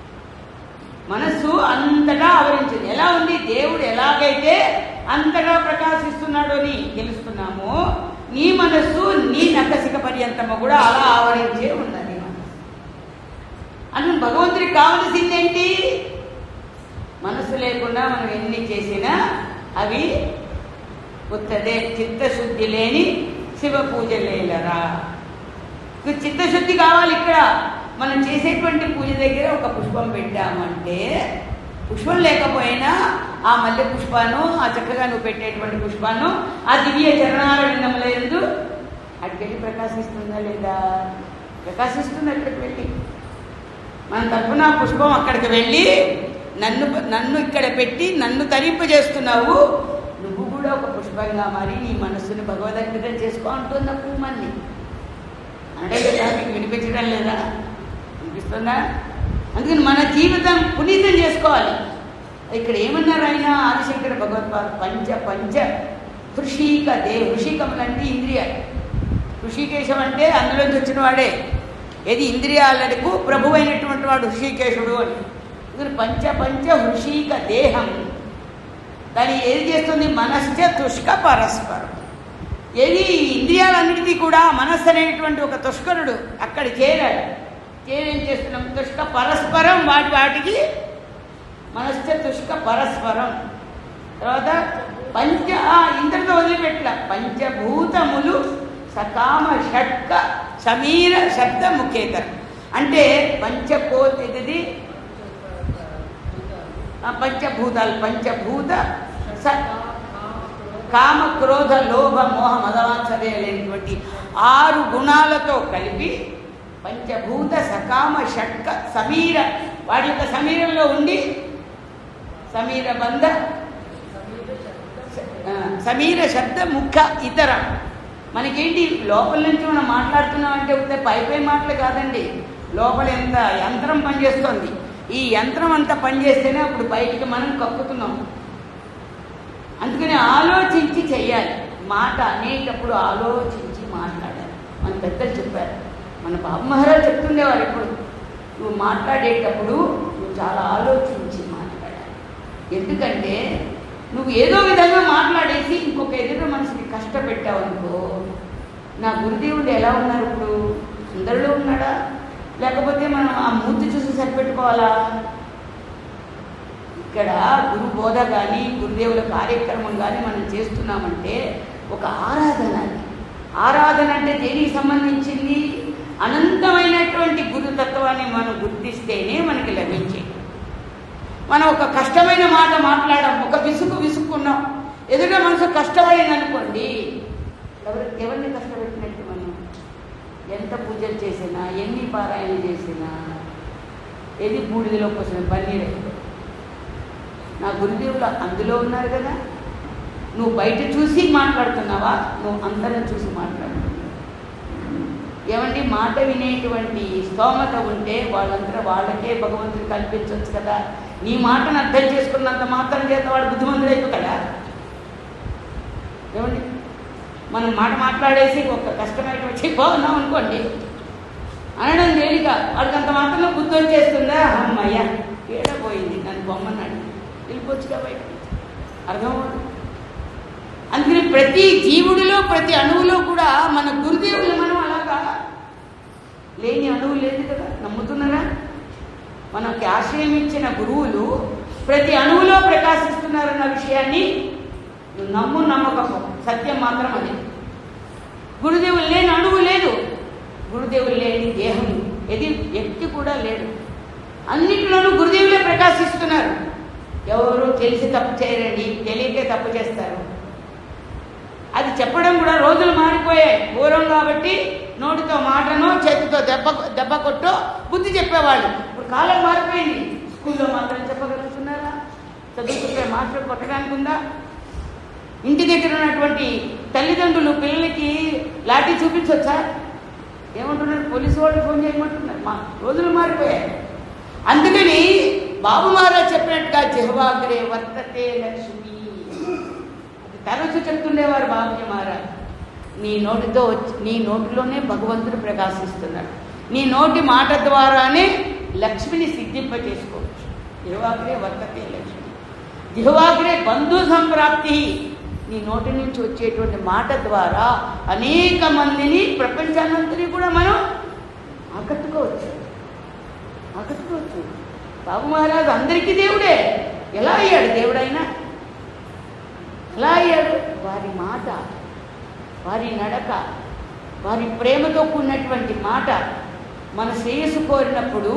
మనస్సు అంతటా ఆవరించింది ఎలా ఉంది దేవుడు ఎలాగైతే అంతటా ప్రకాశిస్తున్నాడు అని తెలుస్తున్నాము నీ మనస్సు నీ నక్కసిక పర్యంతము కూడా అలా ఆవరించే ఉన్నది మనస్సు అని భగవంతుడికి కావలసిందేంటి మనసు లేకుండా మనం ఎన్ని చేసినా అవి ఉత్తదే చిత్తశుద్ధి లేని శివ పూజ లేలరా ఇక చిత్తశుద్ధి కావాలి ఇక్కడ మనం చేసేటువంటి పూజ దగ్గర ఒక పుష్పం పెట్టామంటే పుష్పం లేకపోయినా ఆ మల్లె పుష్పాను ఆ చక్కగా నువ్వు పెట్టేటువంటి పుష్పాను ఆ దివ్య చరణాల విన్నముల ఎందు అక్కడికి వెళ్ళి ప్రకాశిస్తుందా లేదా ప్రకాశిస్తుంది అక్కడికి వెళ్ళి మన తరఫున ఆ పుష్పం అక్కడికి వెళ్ళి నన్ను నన్ను ఇక్కడ పెట్టి నన్ను తరింపజేస్తున్నావు నువ్వు కూడా ఒక పుష్పంగా మారి నీ మనస్సుని భగవద్గీతం చేసుకో అంటుంది ఆ పువ్వుమని అంటే కదా మీకు వినిపించడం లేదా వినిపిస్తుందా అందుకని మన జీవితం పునీతం చేసుకోవాలి ఇక్కడ ఏమన్నారు ఆయన ఆదిశంకర భగవత్పాద పంచ పంచ హృషిక దే హృషికములు అంటే ఇంద్రియాలు హృషికేశం అంటే అందులోంచి వచ్చిన వాడే ఏది ఇంద్రియాలకు ప్రభు అయినటువంటి వాడు హృషికేశుడు అని అందుకని పంచ పంచ హృషిక దేహం దాన్ని ఏది చేస్తుంది మనశ్చ తుష్క పరస్పరం ఏది ఈ ఇంద్రియాలన్నిటికీ కూడా మనస్సు అనేటువంటి ఒక తుష్కరుడు అక్కడ చేరాడు చేరి ఏం చేస్తున్నాం తుష్క పరస్పరం వాటి వాటికి మనశ్చ తుష్క పరస్పరం తర్వాత పంచ ఆ, ఇంతటితో వదిలిపెట్ల పంచభూతములు సకామ షట్క సమీర శబ్ద ముఖేతర అంటే పంచకోతి ఇది ఆ, పంచభూతాలు పంచభూత స కామ క్రోధ లోభ మోహ మదవాంసరేటువంటి ఆరు గుణాలతో కలిపి పంచభూత సకామ షట్క సమీర వాడి యొక్క సమీరంలో ఉండి సమీర బంధ ఆ, సమీర శబ్ద ముఖ ఇతర మనకేంటి లోపల నుంచి మనం మాట్లాడుతున్నాం అంటే ఉంటే పై పై మాటలు కాదండి లోపల ఎంత యంత్రం పనిచేస్తుంది ఈ యంత్రం అంతా పనిచేస్తేనే అప్పుడు బయటికి మనం కక్కుతున్నాం అందుకని ఆలోచించి చెయ్యాలి మాట అనేటప్పుడు ఆలోచించి మాట్లాడాలి మన పెద్దలు చెప్పారు మన బాబు మహారాజ్ చెప్తుండేవారు ఇప్పుడు నువ్వు మాట్లాడేటప్పుడు నువ్వు చాలా ఆలోచించి మాట్లాడాలి ఎందుకంటే నువ్వు ఏదో విధంగా మాట్లాడేసి ఇంకొక ఎదురు మనసుని కష్టపెట్టావు అనుకో నా గురుదేవుడు ఎలా ఉన్నారు ఇప్పుడు అందరిలో ఉన్నాడా లేకపోతే మనం ఆ మూర్తి చూసి సరిపెట్టుకోవాలా ఇక్కడ గురు బోధ కానీ గురుదేవుల కార్యక్రమం కానీ మనం చేస్తున్నామంటే ఒక ఆరాధన అది ఆరాధన అంటే దేనికి సంబంధించింది అనంతమైనటువంటి గురుతత్వాన్ని మనం గుర్తిస్తేనే మనకి లభించేది మనం ఒక కష్టమైన మాట మాట్లాడాం ఒక విసుగు విసుక్కున్నాం ఎదుట మనసు కష్టపడింది అనుకోండి ఎవరు ఎవరిని కష్టపెట్టినట్టు మనం ఎంత పూజలు చేసినా ఎన్ని పారాయణలు చేసినా ఏది బూడిదలో పోసిన పన్నీరే నా గురుదేవులు అందులో ఉన్నారు కదా నువ్వు బయట చూసి మాట్లాడుతున్నావా నువ్వు అందరం చూసి మాట్లాడుతున్నావు ఏమండి మాట వినేటువంటి స్తోమత ఉంటే వాళ్ళంతా వాళ్ళకే భగవంతుడు కల్పించవచ్చు కదా నీ మాటను అర్థం చేసుకున్నంత మాత్రం చేత వాడు బుద్ధిమంతుడు అయిపోతాడా ఏమండి మనం మాట మాట్లాడేసి ఒక కష్టమైనటువంటి బాగున్నాం అనుకోండి అనడం తేలిక వాడికి అంత మాత్రంలో బుద్ధి వచ్చేస్తుందా అమ్మయ్య ఏడపోయింది నన్ను బొమ్మన్నాడు వెళ్ళిపోవచ్చుగా బయటకి అర్థమవుతుంది అందుకని ప్రతి జీవుడిలో ప్రతి అణువులో కూడా మన గురుదేవులు మనం అలాగా లేని అణువు లేదు కదా నమ్ముతున్నారా మనకి ఆశ్రయం ఇచ్చిన గురువులు ప్రతి అణువులో ప్రకాశిస్తున్నారన్న విషయాన్ని నువ్వు నమ్ము నమ్మకపో సత్యం మాత్రం అది గురుదేవులు లేని అణువు లేదు గురుదేవులు లేని దేహం ఎది వ్యక్తి కూడా లేడు అన్నిటిలోనూ గురుదేవులే ప్రకాశిస్తున్నారు ఎవరు తెలిసి తప్పు చేయరండి తెలియకే తప్పు చేస్తారు అది చెప్పడం కూడా రోజులు మారిపోయాయి పూర్వం కాబట్టి నోటితో మాటనో చేతితో దెబ్బ దెబ్బ కొట్టో బుద్ధి చెప్పేవాళ్ళు ఇప్పుడు కాలం మారిపోయింది స్కూల్లో మాత్రం చెప్పగలుగుతున్నారా చదువుకుంటే మాటలు కొట్టడానికి ఉందా ఇంటి దగ్గర ఉన్నటువంటి తల్లిదండ్రులు పిల్లలకి లాఠీ చూపించవచ్చా ఏమంటున్నారు పోలీసు వాళ్ళు ఫోన్ చేయమంటున్నారు మా రోజులు మారిపోయాయి అందుకని బాబు మహారాజ్ చెప్పినట్టుగా జహ్వాగ్రే వర్తతే లక్ష్మి అది తరచు చెప్తుండేవారు బాబుజీ మహారాజ్ నీ నోటితో వచ్చి నీ నోటిలోనే భగవంతుడు ప్రకాశిస్తున్నాడు నీ నోటి మాట ద్వారానే లక్ష్మిని సిద్ధింప చేసుకోవచ్చు జిహ్వాగ్రే వర్తతే లక్ష్మి జిహ్వాగ్రే బంధు సంప్రాప్తి నీ నోటి నుంచి వచ్చేటువంటి మాట ద్వారా అనేక మందిని ప్రపంచానంతని కూడా మనం ఆకట్టుకోవచ్చు ఆకట్టుకోవచ్చు బాబు మహారాజు అందరికీ దేవుడే ఎలా అయ్యాడు దేవుడైనా ఎలా అయ్యాడు వారి మాట వారి నడక వారి ప్రేమతో కూడినటువంటి మాట మన శ్రేయస్సు కోరినప్పుడు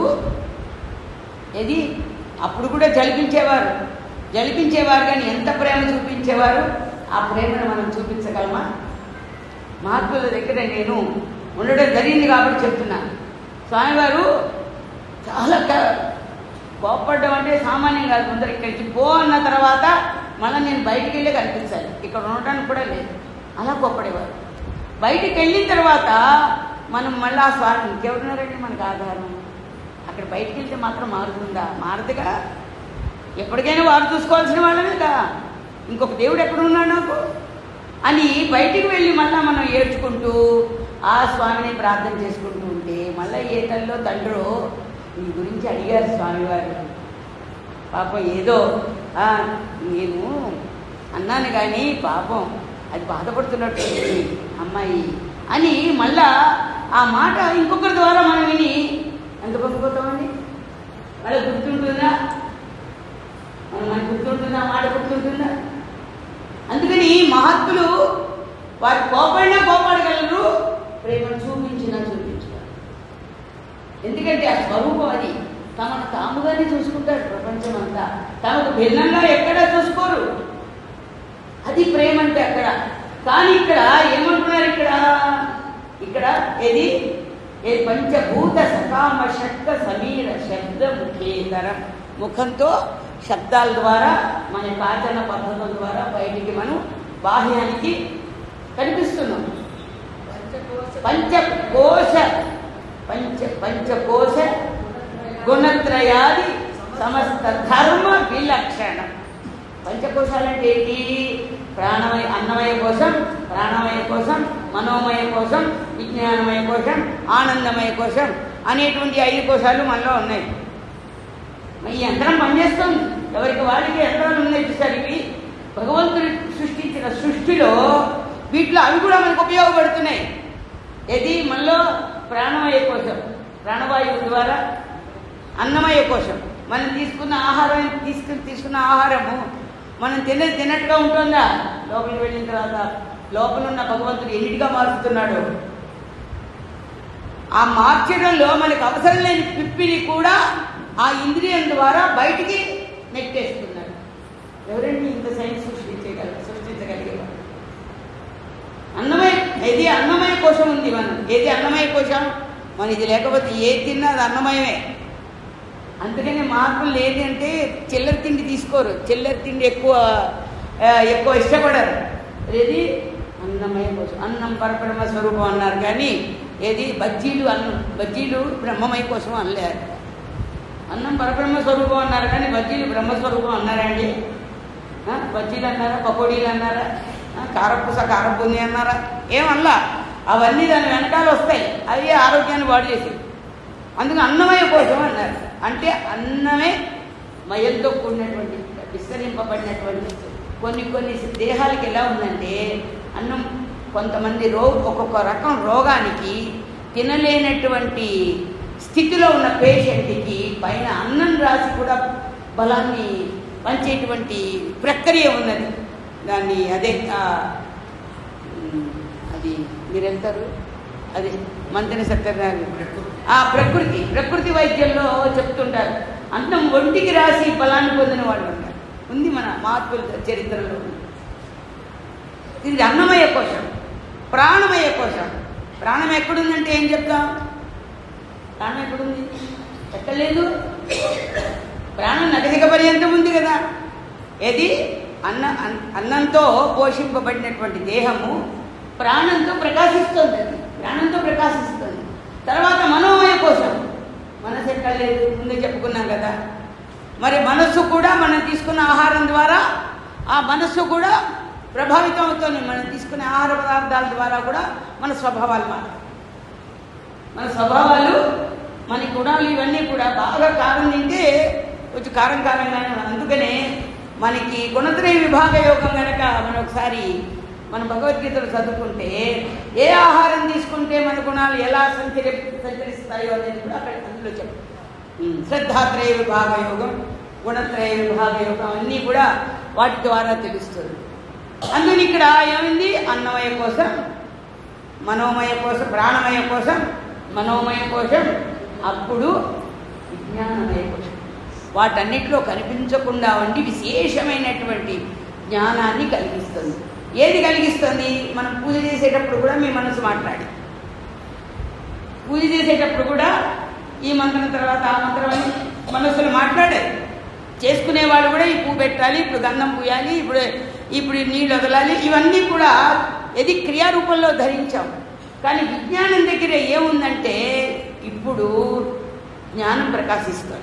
ఇది అప్పుడు కూడా జలిపించేవారు జలిపించేవారు కానీ ఎంత ప్రేమ చూపించేవారు ఆ ప్రేమను మనం చూపించగలమా మహాత్ముల దగ్గర నేను ఉండడం జరిగింది కాబట్టి చెప్తున్నా స్వామివారు చాలా క- కోప్పడడం అంటే సామాన్యం కాదు ముందర ఇక్కడికి పో అన్న తర్వాత మళ్ళీ నేను బయటికి వెళ్ళే కనిపించాలి ఇక్కడ ఉండడానికి కూడా లేదు అలా కోప్పడేవారు బయటికి వెళ్ళిన తర్వాత మనం మళ్ళీ ఆ స్వామి ఇంకెవరున్నారండి మనకు ఆధారం అక్కడ బయటికి వెళ్తే మాత్రం మారుతుందా మారదుగా ఎప్పటికైనా వారు చూసుకోవాల్సిన వాళ్ళమే కదా ఇంకొక దేవుడు ఎక్కడ ఉన్నాడు నాకు అని బయటికి వెళ్ళి మళ్ళీ మనం ఏడ్చుకుంటూ ఆ స్వామిని ప్రార్థన చేసుకుంటూ ఉంటే మళ్ళీ ఏ తల్లిలో తండ్రో నీ గురించి అడిగారు స్వామివారు పాపం ఏదో "ఆ, నేను అన్నాను కానీ పాపం అది బాధపడుతున్నట్టు ఉంది అమ్మాయి అని మళ్ళా ఆ మాట ఇంకొకరి ద్వారా మనం విని ఎంత పొంగిపోతామండి వాళ్ళకి గుర్తుంటుందా మనం మనకు గుర్తుంటుందా మాట గుర్తుంటుందా అందుకని మహాత్ములు వారు కోపడినా కోపాడగలరు ప్రేమను చూపించినా చూపించగలరు ఎందుకంటే ఆ స్వరూపం అది తమను తాముగానే చూసుకుంటారు ప్రపంచం అంతా తమకు భిన్నంగా ఎక్కడా చూసుకోరు అది ప్రేమ అంటే అక్కడ కానీ ఇక్కడ ఏమంటున్నారు ఇక్కడ ఇక్కడ ఏది ఏ పంచభూత సకామ షట్క సమీర శబ్ద ముఖేతరం ముఖంతో శబ్దాల ద్వారా మన యొక్క ఆచరణ పద్ధతుల ద్వారా బయటికి మనం బాహ్యానికి కనిపిస్తున్నాం పంచకోశ పంచ పంచకోశ గుణత్రయాది సమస్త ధర్మ విలక్షణ పంచకోశాలంటే ఏంటి ప్రాణమయ అన్నమయ కోశం ప్రాణమయ కోశం మనోమయ కోశం విజ్ఞానమయ కోశం ఆనందమయ కోశం అనేటువంటి ఐదు కోశాలు మనలో ఉన్నాయి ఈ యంత్రం పనిచేస్తుంది ఎవరికి వాడికి యంత్రాలు ఉన్నాయి చూసారు ఇవి భగవంతుడు సృష్టించిన సృష్టిలో వీటిలో అవి కూడా మనకు ఉపయోగపడుతున్నాయి ఏది మనలో ప్రాణమయ కోశం ప్రాణవాయువు ద్వారా అన్నమయ కోశం మనం తీసుకున్న ఆహారం తీసుకుని తీసుకున్న ఆహారము మనం తినేది తిన్నట్టుగా ఉంటుందా లోపలికి వెళ్ళిన తర్వాత లోపల ఉన్న భగవంతుడు ఎన్నిటిగా మారుస్తున్నాడు ఆ మార్చడంలో మనకు అవసరం లేని పిప్పిని కూడా ఆ ఇంద్రియం ద్వారా బయటికి నెట్టేస్తున్నారు ఎవరండి ఇంత సైన్స్ సృష్టించగలరు సృష్టించగలిగేవారు అన్నమయ ఏది అన్నమయ కోశం ఉంది మనం ఏది అన్నమయ కోశం మన ఇది లేకపోతే ఏది తిన్నా అది అన్నమయమే అందుకని మార్పులు ఏది అంటే చిల్లర తిండి తీసుకోరు చిల్లర తిండి ఎక్కువ ఆ, ఎక్కువ ఇష్టపడరు ఏది అన్నమయ కోశం అన్నం పరబ్రహ్మ స్వరూపం అన్నారు కానీ ఏది బజ్జీలు అన్నం బజ్జీలు బ్రహ్మమయ కోసం అనలేరు అన్నం పరబ్రహ్మ స్వరూపం అన్నారు కానీ బజ్జీలు బ్రహ్మస్వరూపం అన్నారా అండి ఆ, బజ్జీలు అన్నారా పకోడీలు అన్నారా ఆ, కారపూస కారపూని అన్నారా ఏమల్లా అవన్నీ దాని వెనకాల వస్తాయి అవి ఆరోగ్యాన్ని పాడు చేసేవి అందుకు అన్నమయ కోసం అన్నారు అంటే అన్నమే మయంతో కూడినటువంటి విస్తరింపబడినటువంటి కొన్ని కొన్ని దేహాలకి ఎలా ఉందంటే అన్నం కొంతమంది రో ఒక్కొక్క రకం రోగానికి తినలేనటువంటి స్థితిలో ఉన్న పేషెంట్కి పైన అన్నం రాసి కూడా బలాన్ని పంచేటువంటి ప్రక్రియ ఉన్నది దాన్ని అదే ఆ, ఉమ్, అది మీరు వెళ్తారు అది మంత్రి సత్యనారాయణ ఆ ప్రకృతి ప్రకృతి వైద్యంలో చెప్తుంటారు అన్నం ఒంటికి రాసి బలాన్ని పొందిన వాళ్ళు ఉన్నారు ఉంది మన మహాత్ముల చరిత్రలో ఇది అన్నమయ కోశం ప్రాణమయ కోశం ప్రాణం ఎక్కడుందంటే ఏం చెప్తాం ప్రాణం ఎక్కడుంది ఎక్కలేదు ప్రాణం నగదిక పర్యంతం ఉంది కదా ఏది అన్న అన్- అన్నంతో పోషింపబడినటువంటి దేహము ప్రాణంతో ప్రకాశిస్తుంది అది ప్రాణంతో ప్రకాశిస్తుంది తర్వాత మనోమయ కోసం మనసు ఎక్కలేదు ముందే చెప్పుకున్నాం కదా మరి మనస్సు కూడా మనం తీసుకున్న ఆహారం ద్వారా ఆ మనస్సు కూడా ప్రభావితం అవుతుంది మనం తీసుకునే ఆహార పదార్థాల ద్వారా కూడా మన స్వభావాలు మారుతాయి మన స్వభావాలు మన గుణాలు ఇవన్నీ కూడా బాగా కారం తింటే కొంచెం కారం కారంగానే ఉన్నాయి. అందుకనే మనకి గుణత్రయ విభాగ యోగం కనుక మనం ఒకసారి మన భగవద్గీతలు చదువుకుంటే ఏ ఆహారం తీసుకుంటే మన గుణాలు ఎలా సంచరి సంచరిస్తాయో అనేది కూడా అక్కడ అందులో చెప్పు ఉమ్, శ్రద్ధాత్రయ విభాగ యోగం గుణత్రయ విభాగ యోగం అన్నీ కూడా వాటి ద్వారా తెలుస్తుంది అందుకని ఇక్కడ ఏమైంది అన్నమయ కోసం మనోమయ కోసం ప్రాణమయ కోసం మనోమయ కోసం అప్పుడు విజ్ఞానమయ కోసం వాటన్నిటిలో కనిపించకుండా ఉండి విశేషమైనటువంటి జ్ఞానాన్ని కలిగిస్తుంది ఏది కలిగిస్తుంది మనం పూజ చేసేటప్పుడు కూడా మీ మనసు మాట్లాడి పూజ చేసేటప్పుడు కూడా ఈ మంత్రం తర్వాత ఆ మంత్రం అని మనసులో మాట్లాడారు చేసుకునేవాడు కూడా ఈ పువ్వు పెట్టాలి ఇప్పుడు గంధం పూయాలి ఇప్పుడు ఇప్పుడు ఈ నీళ్ళు వదలాలి ఇవన్నీ కూడా ఇది క్రియారూపంలో ధరించాం కానీ విజ్ఞానం దగ్గర ఏముందంటే ఇప్పుడు జ్ఞానం ప్రకాశిస్తుంది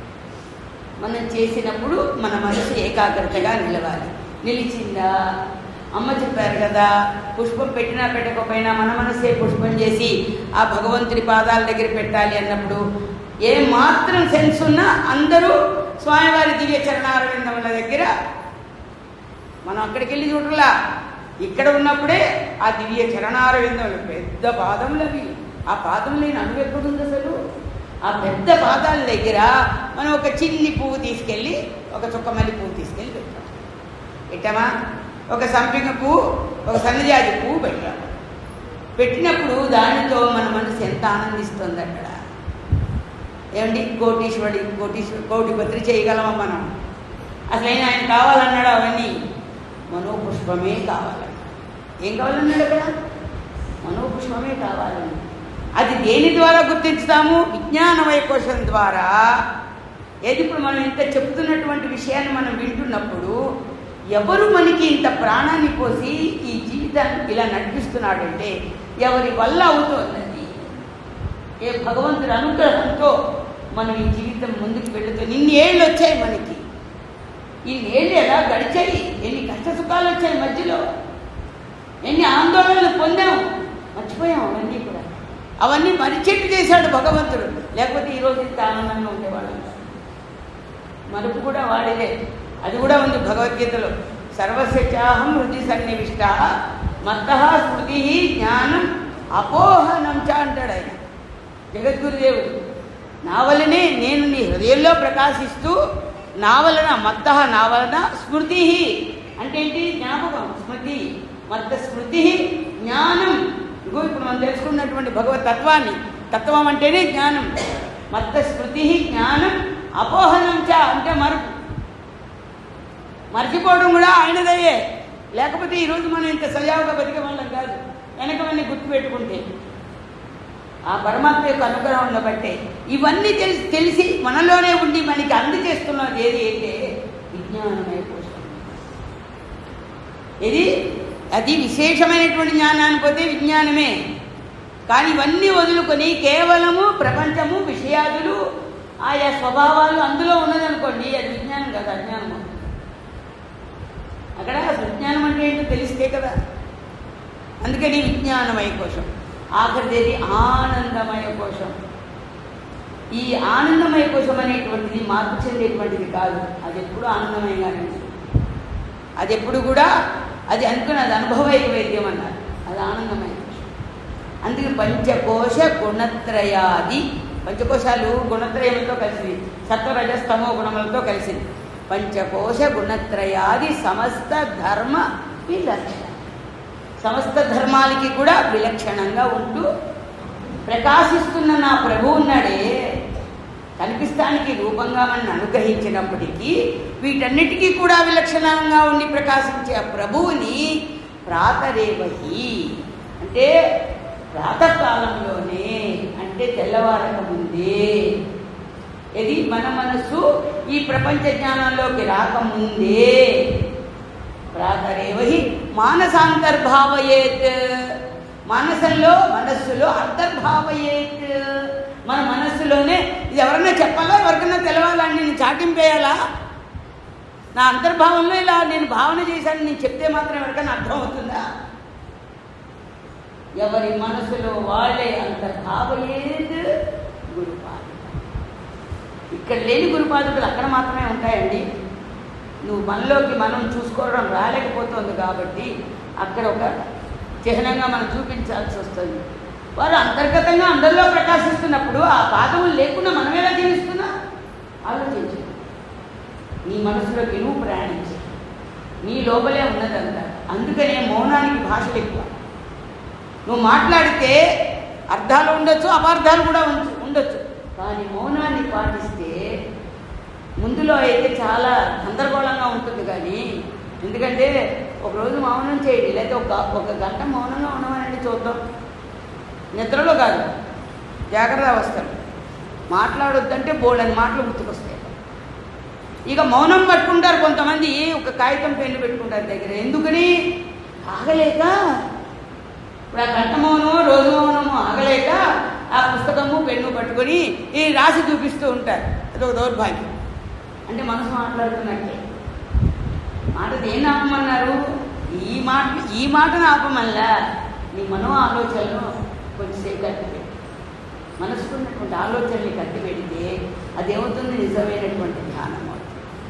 మనం చేసినప్పుడు మన మనసు ఏకాగ్రతగా నిలవాలి నిలిచిందా అమ్మ చెప్పారు కదా పుష్పం పెట్టినా పెట్టకపోయినా మన మనసే పుష్పం చేసి ఆ భగవంతుడి పాదాల దగ్గర పెట్టాలి అన్నప్పుడు ఏ మాత్రం సెన్స్ ఉన్నా అందరూ స్వామివారి దివ్య చరణారవిందముల దగ్గర మనం అక్కడికి వెళ్ళి చూడలా ఇక్కడ ఉన్నప్పుడే ఆ దివ్య చరణారవిందములు పెద్ద పాదములు అవి ఆ పాదం లేని అణువు ఎక్కడుంది అసలు ఆ పెద్ద పాదాల దగ్గర మనం ఒక చిన్ని పువ్వు తీసుకెళ్ళి ఒక చుక్కమల్లి పువ్వు తీసుకెళ్ళి పెట్టాం పెట్టామా ఒక సంపిగ పువ్వు ఒక సన్నజాజి పువ్వు పెట్టాం పెట్టినప్పుడు దానితో మన మనసు ఎంత ఆనందిస్తుంది అక్కడ ఏమండి కోటీశ్వరుడి కోటీశ్వరు కోటిపత్రి చేయగలమా మనం అసలు ఆయన ఆయన కావాలన్నాడు అవన్నీ మనోపుష్పమే కావాలన్నాడు ఏం కావాలన్నాడు అక్కడ మనోపుష్పమే కావాలని అది దేని ద్వారా గుర్తించుతాము విజ్ఞానమయ కోశం ద్వారా ఏది ఇప్పుడు మనం ఇంత చెప్తున్నటువంటి విషయాన్ని మనం వింటున్నప్పుడు ఎవరు మనకి ఇంత ప్రాణాన్ని పోసి ఈ జీవితాన్ని ఇలా నడిపిస్తున్నాడంటే ఎవరి వల్ల అవుతోంది ఏ భగవంతుడి అనుగ్రహంతో మనం ఈ జీవితం ముందుకు వెళుతుంది ఇన్ని ఏళ్ళు వచ్చాయి మనకి ఇన్ని ఏళ్ళు ఎలా గడిచాయి ఎన్ని కష్ట సుఖాలు వచ్చాయి మధ్యలో ఎన్ని ఆందోళనలు పొందాం మర్చిపోయాం అవన్నీ కూడా అవన్నీ మరిచెట్టు చేశాడు భగవంతుడు లేకపోతే ఈరోజు ఇంత ఆనందంగా ఉండేవాళ్ళం కాదు. మరుపు కూడా వాడిదే అది కూడా ఉంది భగవద్గీతలో సర్వస్య చాహం హృది సన్నివిష్ట మత్త స్మృతి జ్ఞానం అపోహనం చ అంటాడు ఆయన జగద్గురుదేవుడు నా వలనే నేను నీ హృదయంలో ప్రకాశిస్తూ నా వలన మత్త నా వలన స్మృతి అంటే ఏంటి జ్ఞాపకం స్మృతి మత్త స్మృతి జ్ఞానం ఇగో ఇప్పుడు మనం తెలుసుకున్నటువంటి భగవత్ తత్వాన్ని తత్వం అంటేనే జ్ఞానం మత్త స్మృతి జ్ఞానం అపోహనం చ అంటే మరుపు మర్చిపోవడం కూడా ఆయనదయ్యే లేకపోతే ఈరోజు మనం ఇంత సజావుగా బతికే వాళ్ళం కాదు వెనకవన్నీ గుర్తుపెట్టుకుంటే ఆ పరమాత్మ యొక్క అనుగ్రహం ఉండబట్టే ఇవన్నీ తెలిసి తెలిసి మనలోనే ఉండి మనకి అందజేస్తున్నది ఏది అంటే విజ్ఞానమయ కోశం ఇది అది విశేషమైనటువంటి జ్ఞానానికి పోతే విజ్ఞానమే కానీ ఇవన్నీ వదులుకొని కేవలము ప్రపంచము విషయాదులు ఆయా స్వభావాలు అందులో ఉన్నదనుకోండి అది విజ్ఞానం కదా అజ్ఞానం అవుతుంది. అక్కడ విజ్ఞానం అంటే ఏంటో తెలిస్తే కదా అందుకని విజ్ఞానమయ కోశం ఆఖరిదేది ఆనందమయ కోశం ఈ ఆనందమయ కోశం అనేటువంటిది మార్పు చెందేటువంటిది కాదు అది ఎప్పుడు ఆనందమయంగానే ఉంటుంది అది ఎప్పుడు కూడా అది అనుకుని అది అనుభవైక వైద్యం అన్నారు అది ఆనందమయ కోశం అందుకే పంచకోశ గుణత్రయాది పంచకోశాలు గుణత్రయములతో కలిసింది సత్వరజస్తమో గుణములతో కలిసింది పంచకోశ గుణత్రయాది సమస్త ధర్మ విలక్షణ సమస్త ధర్మాలకి కూడా విలక్షణంగా ఉంటూ ప్రకాశిస్తున్న నా ప్రభు ఉన్నాడే కనిపిస్తానికి రూపంగా మనం అనుగ్రహించినప్పటికీ వీటన్నిటికీ కూడా విలక్షణంగా ఉండి ప్రకాశించే ఆ ప్రభువుని ప్రాతరేవహి అంటే ప్రాతకాలంలోనే అంటే తెల్లవారక ముందే ఇది మన మనస్సు ఈ ప్రపంచ జ్ఞానంలోకి రాకముందే ప్రాతరేవహి మానసాంతర్భావయేత్ మానసంలో మనస్సులో అంతర్భావయేత్ మన మనస్సులోనే ఇది ఎవరన్నా చెప్పాలా ఎవరికన్నా తెలవాలండి నేను చాటింపేయాలా నా అంతర్భావంలో ఇలా నేను భావన చేశాను నేను చెప్తే మాత్రం ఎవరికైనా అర్థం అవుతుందా ఎవరి మనసులో వాళ్ళే అంతర్భావయేత్ గురుపాద ఇక్కడ లేని గురుపాదుకులు అక్కడ మాత్రమే ఉంటాయండి నువ్వు మనలోకి మనం చూసుకోవడం రాలేకపోతుంది కాబట్టి అక్కడ ఒక చిహ్నంగా మనం చూపించాల్సి వస్తుంది వారు అంతర్గతంగా అందరిలో ప్రకాశిస్తున్నప్పుడు ఆ పాదములు లేకుండా మనం ఎలా జీవిస్తున్నా ఆలోచించు నీ మనసులోకి నువ్వు ప్రయాణించు నీ లోపలే ఉన్నదంతా అందుకనే మౌనానికి భాషలు ఎక్కువ నువ్వు మాట్లాడితే అర్థాలు ఉండొచ్చు అపార్థాలు కూడా ఉంచు ఉండొచ్చు కానీ మౌనాన్ని పాటిస్తే ముందులో అయితే చాలా గందరగోళంగా ఉంటుంది కానీ ఎందుకంటే ఒకరోజు మౌనం చేయండి లేదా ఒక ఒక గంట మౌనంగా ఉండమనండి చూద్దాం నిద్రలో కాదు జాగ్రత్త అవస్థలు మాట్లాడొద్దంటే బోల్డని మాటలు గుర్తుకొస్తాయి ఇక మౌనం పట్టుకుంటారు కొంతమంది ఒక కాగితం పెన్ను పెట్టుకుంటారు దగ్గర ఎందుకని ఆగలేక ఇప్పుడు ఆ గంట మౌనమో రోజు మౌనమో ఆగలేక ఆ పుస్తకము పెన్ను పట్టుకొని ఈ రాసి చూపిస్తూ ఉంటారు అదొక దౌర్భాగ్యం అంటే మనసు మాట్లాడుతున్నట్టే మాట దేన్ని ఆపమన్నారు ఈ మాట ఈ మాటను ఆపమల్లా నీ మనో ఆలోచనలు కొంచెంసేపు కట్టిపెట్టి మనసుకున్నటువంటి ఆలోచనని కట్టిపెడితే అదేమవుతుంది నిజమైనటువంటి ధ్యానం అవుతుంది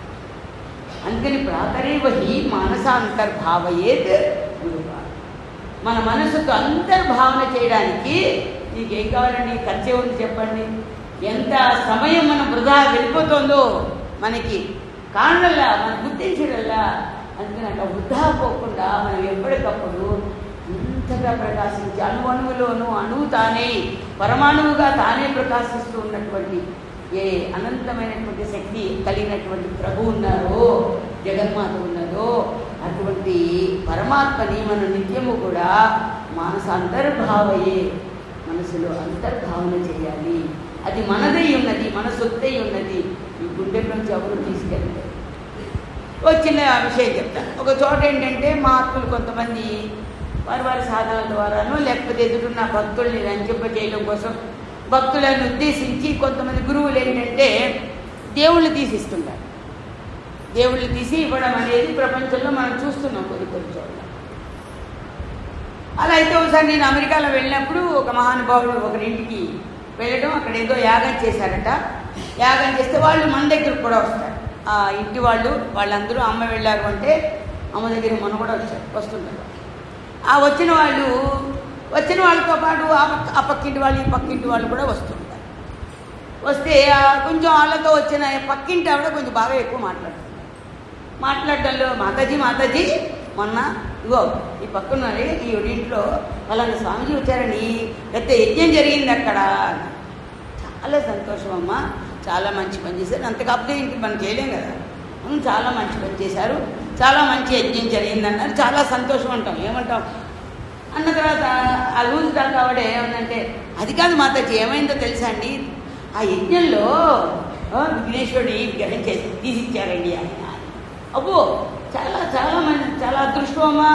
అందుకని ప్రాతరేవహి మానసాంతర్భావయేత్ గురువా మన మనసుకు అంతర్భావన చేయడానికి నీకేం కావాలండి ఖర్చే ఉంది చెప్పండి ఎంత సమయం మనం వృధా వెళ్ళిపోతుందో మనకి కారణల్లా మనం గుర్తించడల్లా అందుకని అట్లా వృధా పోకుండా మనం ఎప్పటికప్పుడు ఇంతగా ప్రకాశించి అణువణువులోనూ అణువు తానే పరమాణువుగా తానే ప్రకాశిస్తూ ఉన్నటువంటి ఏ అనంతమైనటువంటి శక్తి కలిగినటువంటి ప్రభు ఉన్నారో జగన్మాత ఉన్నదో అటువంటి పరమాత్మని మనం నిత్యము కూడా మానస అంతర్భావయే మనసులో అంతర్భావన చేయాలి అది మనదై ఉన్నది మన సొత్తై ఉన్నది ఈ గుండె నుంచి ఎవరు తీసుకెళ్తారు ఒక చిన్న విషయం చెప్తా ఒక చోట ఏంటంటే మా అక్కులు కొంతమంది వారి వారి సాధనల ద్వారాను లేకపోతే ఎదురున్న భక్తుల్ని రంజింపజేయడం కోసం భక్తులను ఉద్దేశించి కొంతమంది గురువులు ఏంటంటే దేవుళ్ళు తీసిస్తుంటారు దేవుళ్ళు తీసి ఇవ్వడం అనేది ప్రపంచంలో మనం చూస్తున్నాం కొన్ని కొన్ని చోట్ల అలా అయితే ఒకసారి నేను అమెరికాలో వెళ్ళినప్పుడు ఒక మహానుభావుడు ఒకరింటికి వెళ్ళడం అక్కడ ఏదో యాగం చేశారట యాగం చేస్తే వాళ్ళు మన దగ్గరకు కూడా వస్తారు ఆ ఇంటి వాళ్ళు వాళ్ళందరూ అమ్మ వెళ్ళారు అంటే అమ్మ దగ్గర మన కూడా వచ్చారు వస్తుంటారు ఆ వచ్చిన వాళ్ళు వచ్చిన వాళ్ళతో పాటు ఆ పక్క ఆ పక్కింటి వాళ్ళు ఈ పక్కింటి వాళ్ళు కూడా వస్తుంటారు వస్తే ఆ కొంచెం వాళ్ళతో వచ్చిన పక్కింటి ఆవిడ కొంచెం బాగా ఎక్కువ మాట్లాడుతుంది మాట్లాడడంలో మాతాజీ మాతాజీ మొన్న ఇగో ఈ పక్కన ఈ ఇంట్లో వాళ్ళని స్వామిజీ వచ్చారని పెద్ద యజ్ఞం జరిగింది అక్కడ అన్నారు. చాలా సంతోషం అమ్మ చాలా మంచి పని చేశారు అంత కాకపోతే ఇంక మనం చేయలేం కదా "ఉమ్, చాలా మంచి పని చేశారు చాలా మంచి యజ్ఞం జరిగిందన్నారు చాలా సంతోషం అంటాం ఏమంటాం అన్న తర్వాత ఆ లూజ్ డాక్ ఆవిడ ఏమందంటే అది కాదు మాతాజీ ఏమైందో తెలుసా అండి ఆ యజ్ఞంలో ఆ, విఘ్నేశ్వరుడి విగ్రహం చేసి తీసిచ్చారండి ఆయన అబ్బో చాలా చాలా మంచి చాలా అదృష్టం అమ్మా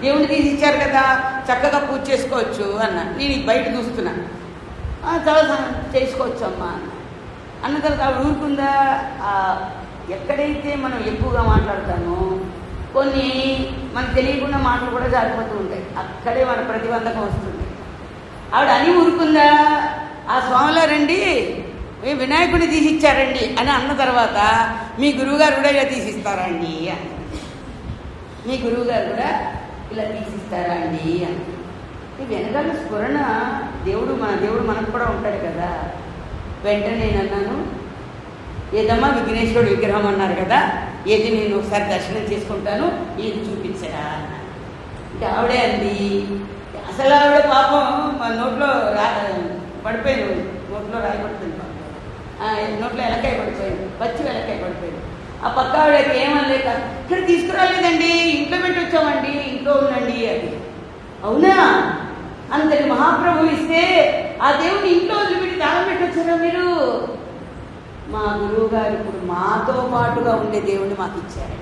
దేవుని తీసి ఇచ్చారు కదా చక్కగా పూజ చేసుకోవచ్చు అన్న నేను ఈ బయట చూస్తున్నా "ఆ, చాలా సం- చేసుకోవచ్చు అమ్మా అన్న అన్న తర్వాత ఆవిడ ఊరుకుందా ఆ, ఎక్కడైతే మనం ఎక్కువగా మాట్లాడతామో కొన్ని మనకు తెలియకుండా మాటలు కూడా జారిపోతూ ఉంటాయి అక్కడే మన ప్రతిబంధకం వస్తుంది ఆవిడ అని ఊరుకుందా ఆ స్వామిలో రండి మీ వినాయకుడిని తీసిచ్చారండి అని అన్న తర్వాత మీ గురువుగారు కూడా ఇలా తీసిస్తారా అండి అని మీ గురువుగారు కూడా ఇలా తీసిస్తారా అండి అని ఈ వెనకాల స్ఫురణ దేవుడు మన దేవుడు మనకు కూడా ఉంటాడు కదా వెంటనే నేను అన్నాను ఏదమ్మా విఘ్నేశ్వరుడు విగ్రహం అన్నారు కదా ఏది నేను ఒకసారి దర్శనం చేసుకుంటాను ఇది చూపించరా అన్నాను అంటే ఆవిడే అంది అసలు ఆవిడ పాపం మా నోట్లో రా పడిపోయింది నోట్లో రాయి పడిపోయింది పాపం. ఆ, నోట్లో ఎలకాయ పడిపోయింది పచ్చి ఎలకాయ పడిపోయింది ఆ పక్క ఆవిడకి ఏమనలేక ఇక్కడ తీసుకురాలేదండి ఇంట్లో పెట్టి వచ్చామండి ఇంట్లో ఉందండి అది అవునా అంతటి మహాప్రభు ఇస్తే ఆ దేవుని ఇంట్లో వదిలిపెట్టి దానం పెట్టొచ్చారా మీరు మా గురువు గారు ఇప్పుడు మాతో పాటుగా ఉండే దేవుణ్ణి మాకు ఇచ్చారు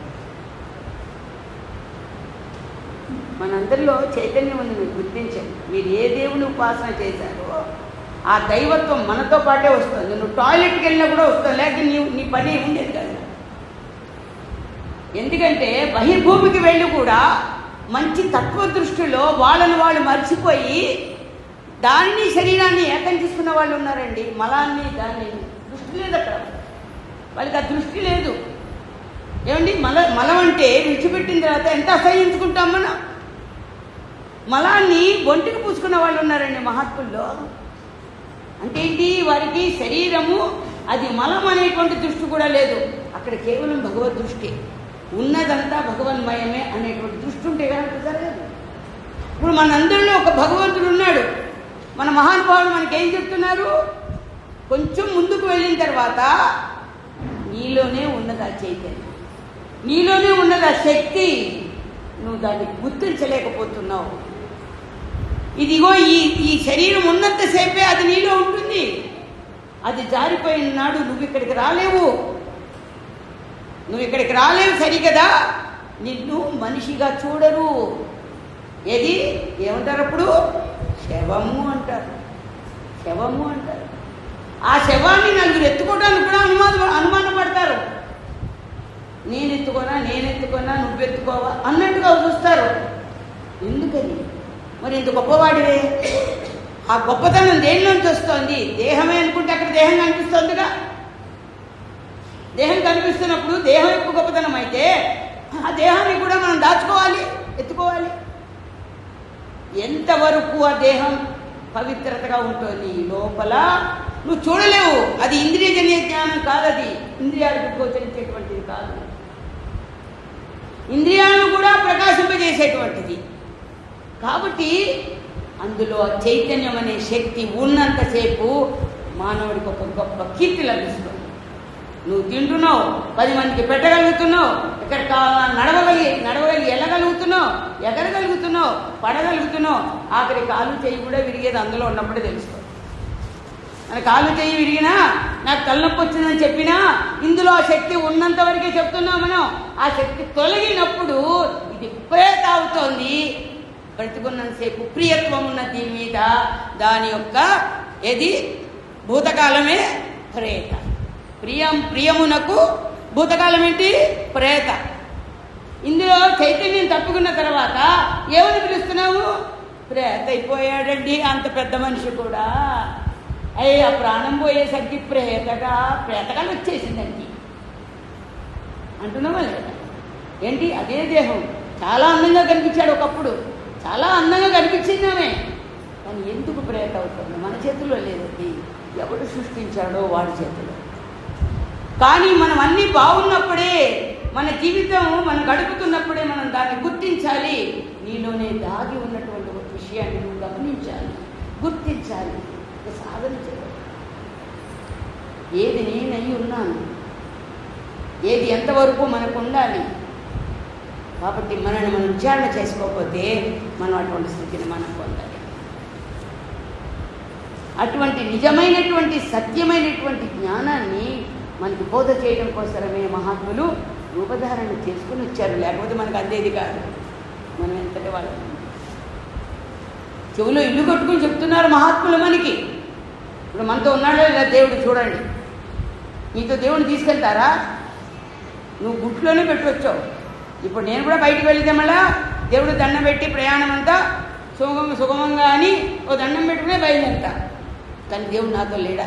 మనందరిలో చైతన్యం ఉంది మీరు గుర్తించండి మీరు ఏ దేవుని ఉపాసన చేశారో ఆ దైవత్వం మనతో పాటే వస్తుంది నువ్వు టాయిలెట్కి వెళ్ళినా కూడా వస్తుంది లేక నీ నీ పని ఉండేది కదా ఎందుకంటే బహిర్భూమికి వెళ్ళి కూడా మంచి తత్వ దృష్టిలో వాళ్ళని వాళ్ళు మర్చిపోయి దానిని శరీరాన్ని ఏకం తీసుకున్న వాళ్ళు ఉన్నారండి మలాన్ని దాన్ని దృష్టి లేదు అక్కడ వాళ్ళకి ఆ దృష్టి లేదు ఏమండి మల మలం అంటే విడిచిపెట్టిన తర్వాత ఎంత అసహించుకుంటాం మనం మలాన్ని ఒంటికి పూసుకున్న వాళ్ళు ఉన్నారండి మహాత్ముల్లో అంటే ఏంటి వారికి శరీరము అది మలం అనేటువంటి దృష్టి కూడా లేదు అక్కడ కేవలం భగవద్ దృష్టి ఉన్నదంతా భగవన్మయమే అనేటువంటి దృష్టి ఉంటే కనుక జరగదు ఇప్పుడు మనందరిలో ఒక భగవంతుడు ఉన్నాడు మన మహానుభావులు మనకేం చెప్తున్నారు కొంచెం ముందుకు వెళ్ళిన తర్వాత నీలోనే ఉన్నది ఆ చైతన్యం నీలోనే ఉన్నది ఆ శక్తి నువ్వు దాన్ని గుర్తించలేకపోతున్నావు ఇదిగో ఈ ఈ శరీరం ఉన్నంతసేపే అది నీలో ఉంటుంది అది జారిపోయిన నాడు నువ్వు ఇక్కడికి రాలేవు నువ్వు ఇక్కడికి రాలేవు సరిగదా నిన్ను మనిషిగా చూడరు ఏది ఏమంటారు అప్పుడు శవము అంటారు శవము అంటారు ఆ శవాన్ని నలుగురు ఎత్తుకోవడానికి కూడా అనుమాన అనుమానపడతారు నేను ఎత్తుకోనా నేను ఎత్తుకోనా నువ్వు ఎత్తుకోవా అన్నట్టుగా చూస్తారు ఎందుకని మరి ఇంత గొప్పవాడివే ఆ గొప్పతనం దేనిలోంచి వస్తోంది దేహమే అనుకుంటే అక్కడ దేహం కనిపిస్తోందిగా దేహం కనిపిస్తున్నప్పుడు దేహం యొక్క గొప్పతనం అయితే ఆ దేహాన్ని కూడా మనం దాచుకోవాలి ఎత్తుకోవాలి ఎంతవరకు ఆ దేహం పవిత్రతగా ఉంటుంది లోపల నువ్వు చూడలేవు అది ఇంద్రియజన్య జ్ఞానం కాదు అది ఇంద్రియాలకు గోచరించేటువంటిది కాదు ఇంద్రియాలను కూడా ప్రకాశింపజేసేటువంటిది కాబట్టి అందులో ఆ చైతన్యం అనే శక్తి ఉన్నంతసేపు మానవుడికి ఒక గొప్ప కీర్తి లభిస్తుంది నువ్వు తింటున్నావు పది మందికి పెట్టగలుగుతున్నావు ఎక్కడ కావాలన్నా నడవగలిగి నడవగలిగి వెళ్ళగలుగుతున్నావు ఎగరగలుగుతున్నావు పడగలుగుతున్నావు ఆఖరి కాలు చేయి కూడా విరిగేది అందులో ఉన్నప్పుడే తెలుస్తుంది మన కాలు చేయి విరిగినా నాకు తలనొప్పి వచ్చిందని చెప్పినా ఇందులో ఆ శక్తి ఉన్నంత వరకే చెప్తున్నాం మనం ఆ శక్తి తొలగినప్పుడు ఇది ప్రేత అవుతోంది బ్రతికున్నంతసేపు ప్రియత్వం ఉన్న దీని మీద దాని యొక్క ఏది భూతకాలమే ప్రేత ప్రియం ప్రియమునకు భూతకాలం ఏంటి ప్రేత ఇందులో చైతన్యం తప్పుకున్న తర్వాత ఏమని పిలుస్తున్నావు ప్రేత అయిపోయాడండి అంత పెద్ద మనిషి కూడా అయ్యి ఆ ప్రాణం పోయేసరికి ప్రేతగా ప్రేతగా వచ్చేసిందండి అంటున్నావా లేదా ఏంటి అదే దేహం చాలా అందంగా కనిపించాడు ఒకప్పుడు చాలా అందంగా కనిపించింది ఆమె కానీ ఎందుకు ప్రేత అవుతుంది మన చేతిలో లేదండి ఎవడు సృష్టించాడో వాడి చేతిలో కానీ మనం అన్నీ బాగున్నప్పుడే మన జీవితం మనం గడుపుతున్నప్పుడే మనం దాన్ని గుర్తించాలి నీలోనే దాగి ఉన్నటువంటి ఒక విషయాన్ని నువ్వు గమనించాలి గుర్తించాలి ఇక సాధన చేయాలి ఏది నేనై ఉన్నాను ఏది ఎంతవరకు మనకు ఉండాలి కాబట్టి మనల్ని మనం విచారణ చేసుకోకపోతే మనం అటువంటి స్థితిని మనం పొందాలి అటువంటి నిజమైనటువంటి సత్యమైనటువంటి జ్ఞానాన్ని మనకి బోధ చేయడం కోసమే మహాత్ములు రూపధారణ చేసుకుని వచ్చారు లేకపోతే మనకు అందేది కాదు మనం ఎంతటి వాళ్ళం చెవులో ఇల్లు కట్టుకుని చెప్తున్నారు మహాత్ములు మనకి ఇప్పుడు మనతో ఉన్నాడో లేదా దేవుడు చూడండి నీతో దేవుడిని తీసుకెళ్తారా నువ్వు గుట్లోనే పెట్టి వచ్చావు ఇప్పుడు నేను కూడా బయటికి వెళితే మళ్ళా దేవుడు దండం పెట్టి ప్రయాణం అంతా సుగమ సుగమంగా అని ఓ దండం పెట్టుకునే బయలుదేరుతా కానీ దేవుడు నాతో లేడా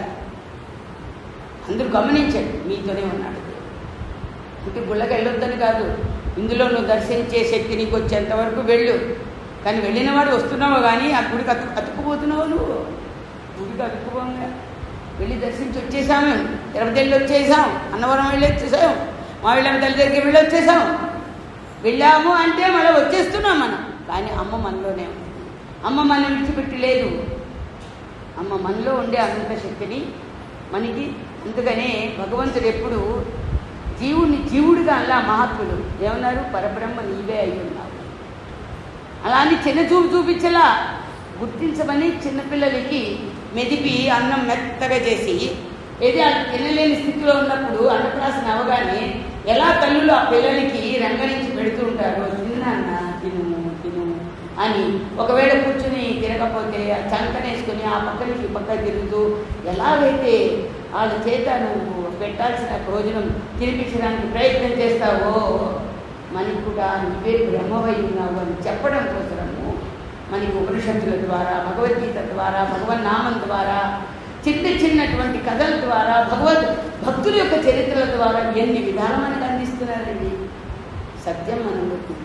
అందరూ గమనించండి మీతోనే ఉన్నాడు ఇంటి గుళ్ళకి వెళ్ళొద్దని కాదు ఇందులో నువ్వు దర్శించే శక్తి నీకు వచ్చేంత వరకు వెళ్ళు కానీ వెళ్ళిన వాడు వస్తున్నావు కానీ ఆ గుడికి అతుకు అతుక్కుపోతున్నావు నువ్వు గుడికి అతుక్కుపోగా వెళ్ళి దర్శించి వచ్చేసాము తిరుపతి వెళ్ళి వచ్చేసాం అన్నవరం వెళ్ళి వచ్చేసాం మా వెళ్ళాము తల్లి దగ్గరికి వెళ్ళి వచ్చేసాం వెళ్ళాము అంటే మళ్ళీ వచ్చేస్తున్నాం మనం కానీ అమ్మ మనలోనే ఉంది అమ్మ మనం విడిచిపెట్టి లేదు అమ్మ మనలో ఉండే అనంత శక్తిని మనకి అందుకనే భగవంతుడు ఎప్పుడు జీవుడిని జీవుడిగా అలా మహాత్ములు ఏమన్నారు పరబ్రహ్మ నీవే అయి ఉన్నావు అలా అని చిన్న చూపు చూపించలా గుర్తించమని చిన్నపిల్లలకి మెదిపి అన్నం మెత్తగా చేసి ఏది అది తినలేని స్థితిలో ఉన్నప్పుడు అన్నప్రాసన అవగానే ఎలా తల్లులు ఆ పిల్లలకి రంగరించి పెడుతూ ఉంటారో తిన్నాన్న తిను తిను అని ఒకవేళ కూర్చుని తినకపోతే ఆ చంకనేసుకుని ఆ పక్క నుంచి ఈ పక్క తిరుగుతూ ఎలాగైతే వాళ్ళ చేత నువ్వు పెట్టాల్సిన భోజనం తినిపించడానికి ప్రయత్నం చేస్తావో మనకి కూడా నువ్వే బ్రహ్మవై ఉన్నావు అని చెప్పడం కోసము మనకి ఉపనిషత్తుల ద్వారా భగవద్గీత ద్వారా భగవన్నామం ద్వారా చిన్న చిన్నటువంటి కథల ద్వారా భగవద్ భక్తుల యొక్క చరిత్రల ద్వారా ఎన్ని విధాలు మనకు అందిస్తున్నారండి సత్యం మనం గుర్తించాలి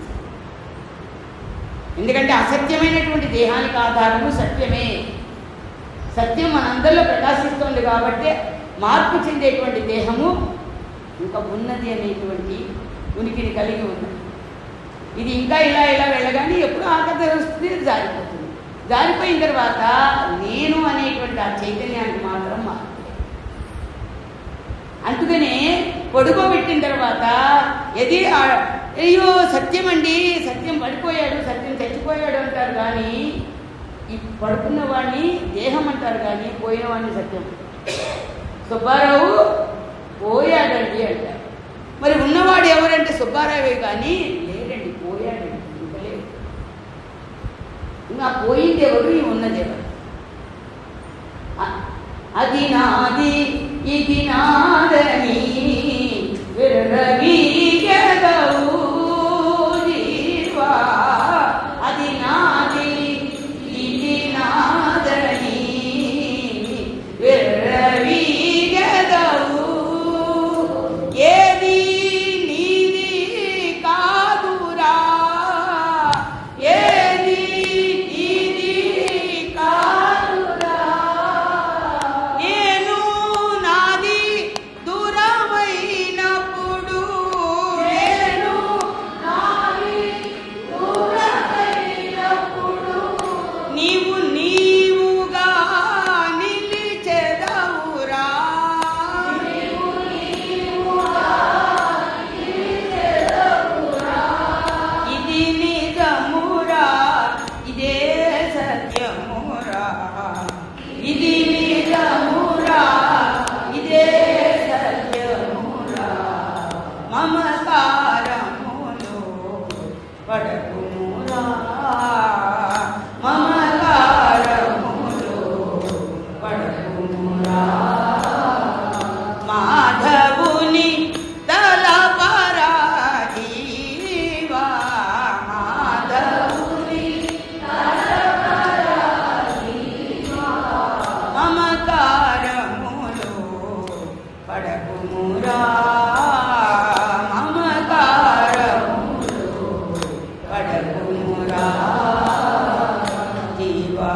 ఎందుకంటే అసత్యమైనటువంటి దేహానికి ఆధారము సత్యమే సత్యం మనందరిలో ప్రకాశిస్తుంది కాబట్టి మార్పు చెందేటువంటి దేహము ఇంకా ఉన్నది అనేటువంటి ఉనికిని కలిగి ఉన్నది ఇది ఇంకా ఇలా ఇలా వెళ్ళగానే ఎప్పుడు ఆకలి వస్తుంది అది జారిపోతుంది జారిపోయిన తర్వాత నేను అనేటువంటి ఆ చైతన్యానికి మాత్రం మార్పు అందుకనే పడుకోబెట్టిన తర్వాత ఎది ఆ- అయ్యో సత్యం అండి సత్యం పడిపోయాడు సత్యం చచ్చిపోయాడు అంటారు కానీ ఈ పడుకున్న వాడిని దేహం అంటారు కానీ పోయిన వాడిని సత్యం సుబ్బారావు పోయాడండి అంటారు మరి ఉన్నవాడు ఎవరంటే సుబ్బారావే కానీ లేడండి పోయాడండి ఇంకా లేడు ఇంకా పోయింది ఎవరు ఈ ఉన్నది ఎవరు అ- అది నాది ఇది నాదని విర్రవీగెదవు జీవా. అది నాది ఇది నాదని విర్రవీగెదవు. ఏది నీది కాదురా ఏది నీది కాదురా నేను నాది దూరమైనప్పుడు నేను నాది దూరమైనప్పుడు నీవు నీవుగా నిలిచెదవురా నీవు నీవుగా ఇది నిజమురా ఇదే సత్యమురా ఇది నిజమురా ఇదే సత్యమురా మమకారములో పడకుమురా మమకారములో పడకుమురా మాధవుని తలపరా జీవా మాధవుని మమకారములో పడకుమురా మమకారములో పడకుమురా జీవా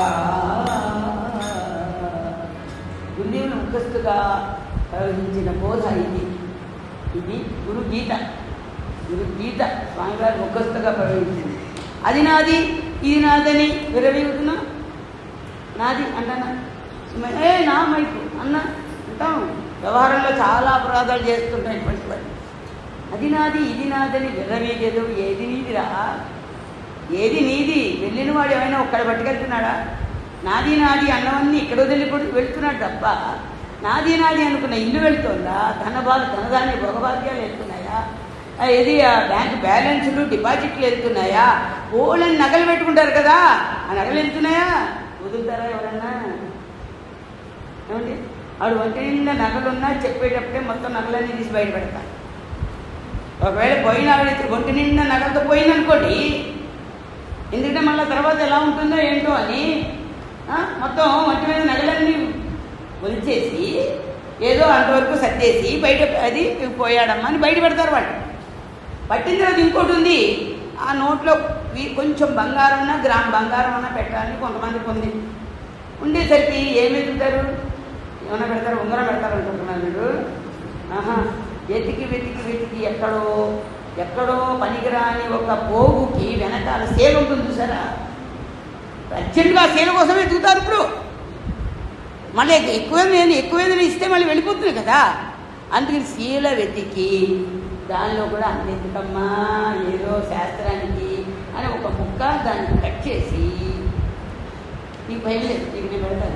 గురుదేవుని ముఖస్తుగా ప్రవహించిన బోధ ఇది ఇది గురు గీత గురు గీత స్వామివారి ముఖస్తుగా ప్రవహించింది అది నాది ఇది నాదని విరవీగుతున్నా నాది అంటానా ఏ నా మైకు అన్న అంటాం వ్యవహారంలో చాలా అపరాధాలు చేస్తుంటాయి ఇటువంటి వాడు అది నాది ఇది నాదని విర్రవీగేదు ఏది నీదిరా ఏది నీది వెళ్ళిన వాడు ఏమైనా ఒక్కడ పట్టుకెళ్తున్నాడా నాది నాది అన్నవన్నీ ఇక్కడ వదిలి కూడా వెళ్తున్నాడు తప్ప నాది నాది అనుకున్న ఇల్లు వెళ్తుందా ధన బాధ ధనదాన్ని భోగభాగ్యాలు వెళ్తున్నాయా ఆ, ఏది ఆ బ్యాంక్ బ్యాలెన్స్లు డిపాజిట్లు వెళ్తున్నాయా ఓళ్ళని నగలు పెట్టుకుంటారు కదా ఆ నగలు వెళ్తున్నాయా వదులుతారా ఎవరన్నా ఏమండి ఆడు ఒంటి నిండా నగలున్నా చెప్పేటప్పుడే మొత్తం నగలన్నీ తీసి బయట పెడతారు ఒకవేళ పోయిన ఆవిడ ఒంటి నిండా నగలతో పోయిందనుకోండి ఎందుకంటే మళ్ళీ తర్వాత ఎలా ఉంటుందో ఏంటో అని ఆ, మొత్తం ఒంటి మీద నగలన్నీ ఒలిచేసి ఏదో అంతవరకు సర్దేసి బయట అది పోయాడమ్మా అని బయట పెడతారు వాళ్ళు పట్టిన తర్వాత ఇంకోటి ఉంది ఆ నోట్లో వీ- కొంచెం బంగారం ఉన్నా గ్రామ్ బంగారం అన్నా పెట్టాలని కొంతమందికి ఉంది ఉండేసరికి ఏమి ఎత్తుతారు ఏమన్నా పెడతారు ఉంగరం పెడతారు అనుకుంటున్నారు మీరు ఆహా వెతికి వెతికి వెతికి ఎక్కడో ఎక్కడో పనికిరాని ఒక పోగుకి వెనకాల సేల్ ఉంటుంది చూసారా అర్జెంటుగా ఆ సేల్ కోసమే ఎత్తుకుతారు ఇప్పుడు మళ్ళీ ఎక్కువ నేను ఎక్కువ ఇస్తే మళ్ళీ వెళ్ళిపోతుంది కదా అందుకని శీల వెతికి దానిలో కూడా అంతెందుకమ్మా ఏదో శాస్త్రానికి అని ఒక ముక్క దాన్ని కట్ చేసి నీకు భయం లేదు నీకు నేను పెడతాను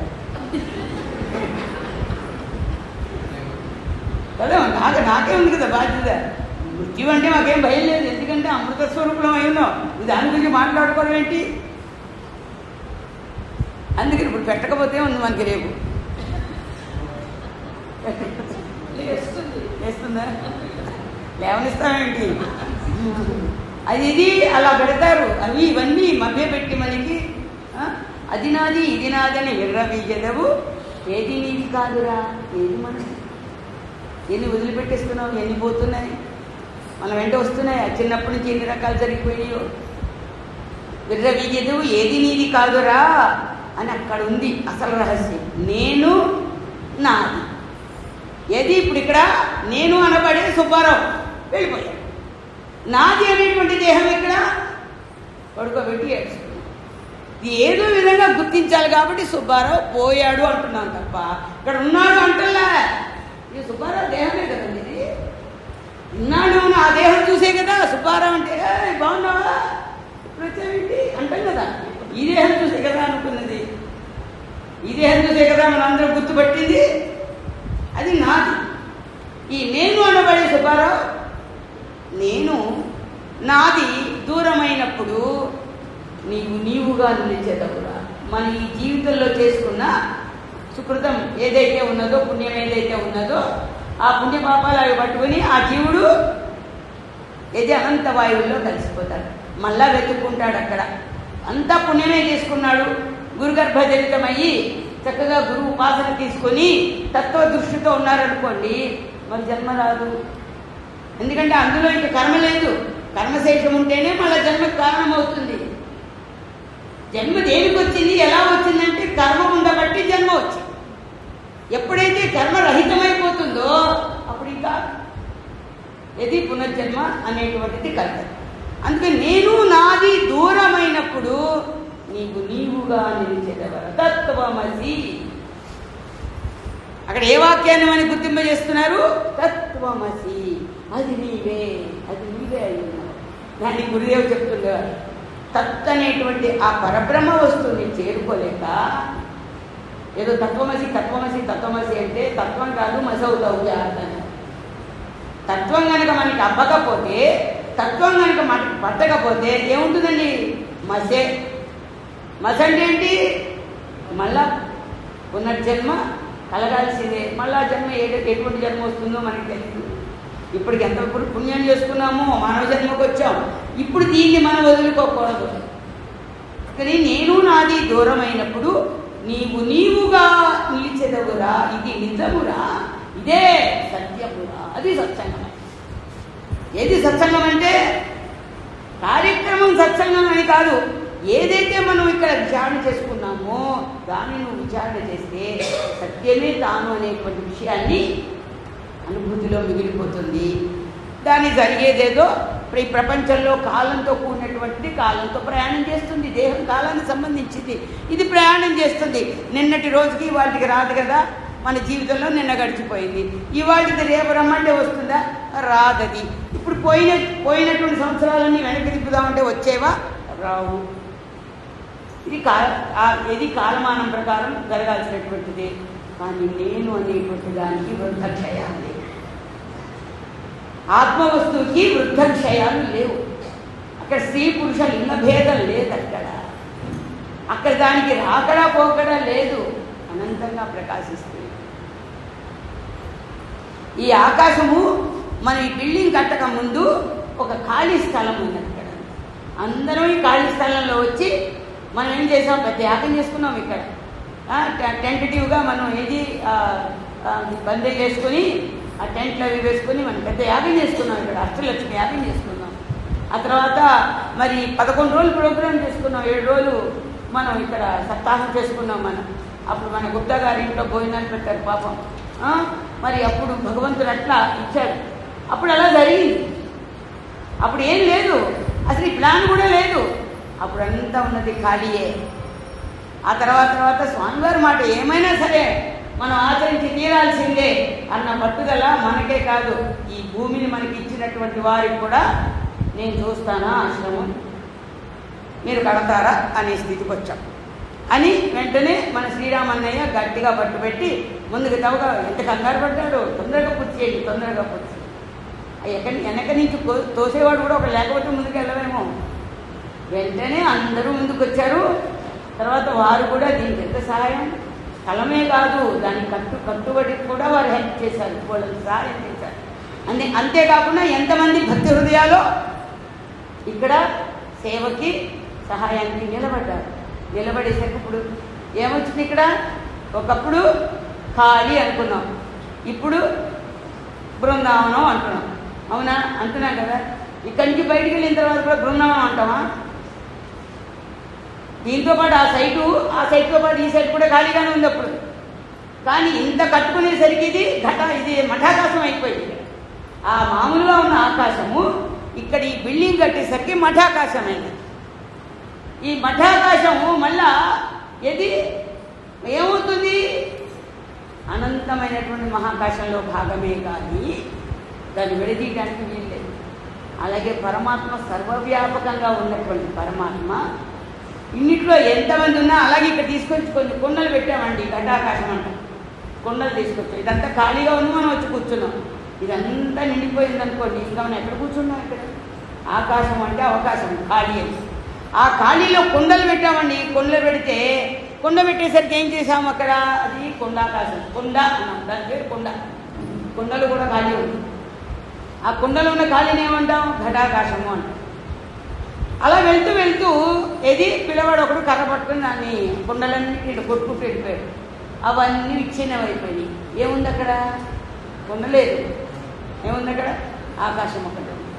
కదా నాకు నాకే ఉంది కదా బాధ్యత మృత్యు అంటే మాకేం భయం లేదు ఎందుకంటే అమృత స్వరూపం అయి ఉన్నాం నువ్వు దాని గురించి మాట్లాడుకోవడం ఏంటి అందుకని ఇప్పుడు పెట్టకపోతే ఉంది మనకి రేపు వేస్తుందా లేవనిస్తామేంటి అది ఇది అలా పెడతారు అవి ఇవన్నీ మభ్య పెట్టి మనకి ఆ, అది నాది ఇది నాదని విర్రవీయదవు ఏది నీది కాదురా ఏది మనది ఎన్ని వదిలిపెట్టేస్తున్నావు ఎన్ని పోతున్నాయి మన వెంట వస్తున్నాయి ఆ చిన్నప్పటి నుంచి ఎన్ని రకాలు జరిగిపోయాయో విర్రవీయదు ఏది నీది కాదురా అని అక్కడ ఉంది అసలు రహస్యం నేను నాది ఏది ఇప్పుడు ఇక్కడ నేను అనబడే సుబ్బారావు వెళ్ళిపోయాడు నాది అనేటువంటి దేహం ఇక్కడ పడుకోబెట్టి ఏడ్చుకున్నాడు ఇది ఏదో విధంగా గుర్తించాలి కాబట్టి సుబ్బారావు పోయాడు అంటున్నాను తప్ప ఇక్కడ ఉన్నాడు అంటలా ఇది సుబ్బారావు దేహమే కదండి ఇది ఉన్నాడు అని ఆ దేహం చూసే కదా సుబ్బారావు అంటే "ఏయ్, బాగున్నావా ఇప్పుడు వచ్చావేంటి అంటాం కదా ఈ దేహం చూసే కదా అనుకున్నది ఈ దేహం చూసే కదా మనందరం గుర్తుపట్టింది అది నాది ఈ నేను అనబడే సుబ్బారావు నేను నాది దూరమైనప్పుడు నీవు నీవుగా నిలిచేదవురా మన ఈ జీవితంలో చేసుకున్న సుకృతం ఏదైతే ఉన్నదో పుణ్యం ఏదైతే ఉన్నదో ఆ పుణ్య పాపాలు అవి పట్టుకుని ఆ జీవుడు ఏది అనంత వాయువుల్లో కలిసిపోతాడు మళ్ళా వెతుక్కుంటాడు అక్కడ అంతా పుణ్యమే చేసుకున్నాడు గురుగర్భజనితమయ్యి చక్కగా గురువు ఉపాసన తీసుకొని తత్వ దృష్టితో ఉన్నారనుకోండి మరి జన్మ రాదు ఎందుకంటే అందులో ఇంక కర్మ లేదు కర్మశేషం ఉంటేనే మళ్ళీ జన్మకు కారణం అవుతుంది జన్మ దేనికి వచ్చింది ఎలా వచ్చిందంటే కర్మ ఉండబట్టి జన్మ వచ్చింది ఎప్పుడైతే కర్మ రహితమైపోతుందో అప్పుడు ఇంకా ఇది పునర్జన్మ అనేటువంటిది కలగదు అందుకని నేను నాది దూరమైనప్పుడు నీకు నీవుగా నిలిచేదవర తత్వమసి అక్కడ ఏ వాక్యాన్ని మనకి గుర్తింపజేస్తున్నారు తత్వమసి అది నీవే అది నీవే అయి ఉన్నావు దాన్ని గురుదేవ్ చెప్తుండేవారు తత్ అనేటువంటి ఆ పరబ్రహ్మ వస్తువుని చేరుకోలేక ఏదో తత్వమసి తత్వమసి తత్వమసి అంటే తత్వం కాదు మసవుతావు జాగ్రత్త తత్వం కనుక మనకి అవ్వకపోతే తత్వం కనుక మనకి పట్టకపోతే ఏముంటుందండి మసే మస అంటే ఏంటి మళ్ళా పునర్జన్మ కలగాల్సిందే మళ్ళా జన్మ ఏ ఎటువంటి జన్మ వస్తుందో మనకి తెలియదు ఇప్పటికి ఎంత పు- పుణ్యం చేసుకున్నామో మానవ జన్మకు వచ్చాం ఇప్పుడు దీన్ని మనం వదులుకోకూడదు కానీ నేను నాది దూరమైనప్పుడు నీవు నీవుగా నిలిచెదవురా ఇది నిజమురా ఇదే సత్యమురా అది సత్సంగం ఏది సత్సంగం అంటే కార్యక్రమం సత్సంగం అని కాదు ఏదైతే మనం ఇక్కడ విచారణ చేసుకున్నామో దాన్ని నువ్వు విచారణ చేస్తే సత్యమే తాను అనేటువంటి విషయాన్ని అనుభూతిలో మిగిలిపోతుంది దాని జరిగేదేదో ఈ ప్రపంచంలో కాలంతో కూడినటువంటిది కాలంతో ప్రయాణం చేస్తుంది దేహం కాలానికి సంబంధించింది ఇది ప్రయాణం చేస్తుంది నిన్నటి రోజుకి వాటికి రాదు కదా మన జీవితంలో నిన్న గడిచిపోయింది ఇవాళకి రేపు రమ్మంటే వస్తుందా రాదది ఇప్పుడు పోయిన పోయినటువంటి సంవత్సరాలన్నీ వెనక్కి తిప్పుదామంటే వచ్చేవా రావు ఇది కా ఆ- ఇది కాలమానం ప్రకారం జరగాల్సినటువంటిది కానీ నేను అనేటువంటి దానికి వృద్ధక్షయాన్ని ఆత్మవస్తువుకి వృద్ధక్షయాలు లేవు అక్కడ స్త్రీ పురుష లింగ భేదం లేదు అక్కడ అక్కడ దానికి రాకడా పోకడా లేదు అనంతంగా ప్రకాశిస్తుంది ఈ ఆకాశము మన ఈ బిల్డింగ్ కట్టక ముందు ఒక ఖాళీ స్థలం ఉన్నది ఇక్కడ అందరం ఈ ఖాళీ స్థలంలో వచ్చి మనం ఏం చేసాం పెద్ద యాగం చేసుకున్నాం ఇక్కడ టెంటటివ్గా మనం ఏది ఆ, ఆ, బందెలు వేసుకొని ఆ టెంట్లు అవి వేసుకొని మనం పెద్ద యాగం చేసుకున్నాం ఇక్కడ అష్టలక్ష్మి యాగం చేసుకున్నాం ఆ తర్వాత మరి పదకొండు రోజులు ప్రోగ్రామ్ చేసుకున్నాం ఏడు రోజులు మనం ఇక్కడ సప్తాహం చేసుకున్నాం మనం అప్పుడు మన గుప్తా గారి ఇంట్లో భోజనాలు పెట్టారు పాపం ఆ? మరి అప్పుడు భగవంతుడు అట్లా ఇచ్చాడు అప్పుడు అలా జరిగింది అప్పుడు ఏం లేదు అసలు ఈ ప్లాన్ కూడా లేదు అప్పుడు అంతా ఉన్నది ఖాళీయే ఆ తర్వాత తర్వాత స్వామివారి మాట ఏమైనా సరే మనం ఆచరించి తీరాల్సిందే అన్న పట్టుదల మనకే కాదు ఈ భూమిని మనకి ఇచ్చినటువంటి వారికి కూడా నేను చూస్తానా ఆశ్రమం మీరు కడతారా అనే స్థితికి వచ్చాం అని వెంటనే మన శ్రీరామన్నయ్య గట్టిగా పట్టుబెట్టి ముందుకు తవ్వగా ఎంత కంగారు పడ్డాడు తొందరగా పూర్తి చేయండి తొందరగా పూర్తి చేయండి. ఆ ఎక్కడి వెనక నుంచి కో- తోసేవాడు కూడా ఒక లేకపోతే ముందుకు వెళ్ళవేమో వెంటనే అందరూ ముందుకు వచ్చారు తర్వాత వారు కూడా దీనికి ఎంత సహాయం స్థలమే కాదు దాని కట్టు కట్టుబడి కూడా వారు హెల్ప్ చేశారు వాళ్ళకి సహాయం చేశారు అంతే అంతేకాకుండా ఎంతమంది భక్తి హృదయాలో ఇక్కడ సేవకి సహాయానికి నిలబడ్డారు నిలబడేసరికి ఇప్పుడు ఏమొచ్చింది ఇక్కడ ఒకప్పుడు ఖాళీ అనుకున్నాం ఇప్పుడు బృందావనం అంటున్నాం అవునా అంటున్నాం కదా ఇక్కడి నుంచి బయటికి వెళ్ళిన తర్వాత కూడా బృందావనం అంటామా దీంతో పాటు ఆ సైటు ఆ సైట్తో పాటు ఈ సైట్ కూడా ఖాళీగానే ఉంది అప్పుడు కానీ ఇంత కట్టుకునేసరికి ఇది ఘట ఇది మఠాకాశం అయిపోయింది ఆ మామూలుగా ఉన్న ఆకాశము ఇక్కడ ఈ బిల్డింగ్ కట్టేసరికి మఠాకాశమైంది ఈ మఠాకాశము మళ్ళా ఏది ఏమవుతుంది అనంతమైనటువంటి మహాకాశంలో భాగమే కానీ దాన్ని విడదీయడానికి వీల్లేదు అలాగే పరమాత్మ సర్వవ్యాపకంగా ఉన్నటువంటి పరమాత్మ ఇన్నిట్లో ఎంతమంది ఉన్నా అలాగే ఇక్కడ తీసుకొచ్చి కొన్ని కొండలు పెట్టామండి ఘటాకాశం అంట కొండలు తీసుకొచ్చాం ఇదంతా ఖాళీగా ఉంది మనం వచ్చి కూర్చున్నాం ఇదంతా నిండిపోయింది అనుకోండి ఇంకా మనం ఎక్కడ కూర్చున్నాం ఇక్కడ ఆకాశం అంటే అవకాశం ఖాళీ అని ఆ ఖాళీలో కొండలు పెట్టామండి కొండలు పెడితే కొండ పెట్టేసరికి ఏం చేసాము అక్కడ అది కొండాకాశం కొండ అన్నాం దాని పేరు కొండ కొండలు కూడా ఖాళీ ఉంది ఆ కొండలో ఉన్న ఖాళీని ఏమంటాం ఘటాకాశము అంటాం అలా వెళ్తూ వెళ్తూ ఏది పిల్లవాడు ఒకడు కర్ర పట్టుకుని దాన్ని కొండలన్నింటినీ ఇట్లా కొట్టుకుంటూ వెళ్ళిపోయాడు అవన్నీ విచ్ఛిన్నమైపోయినాయి ఏముంది అక్కడ కొండలేదు ఏముంది అక్కడ ఆకాశం ఒకటి ఉంది.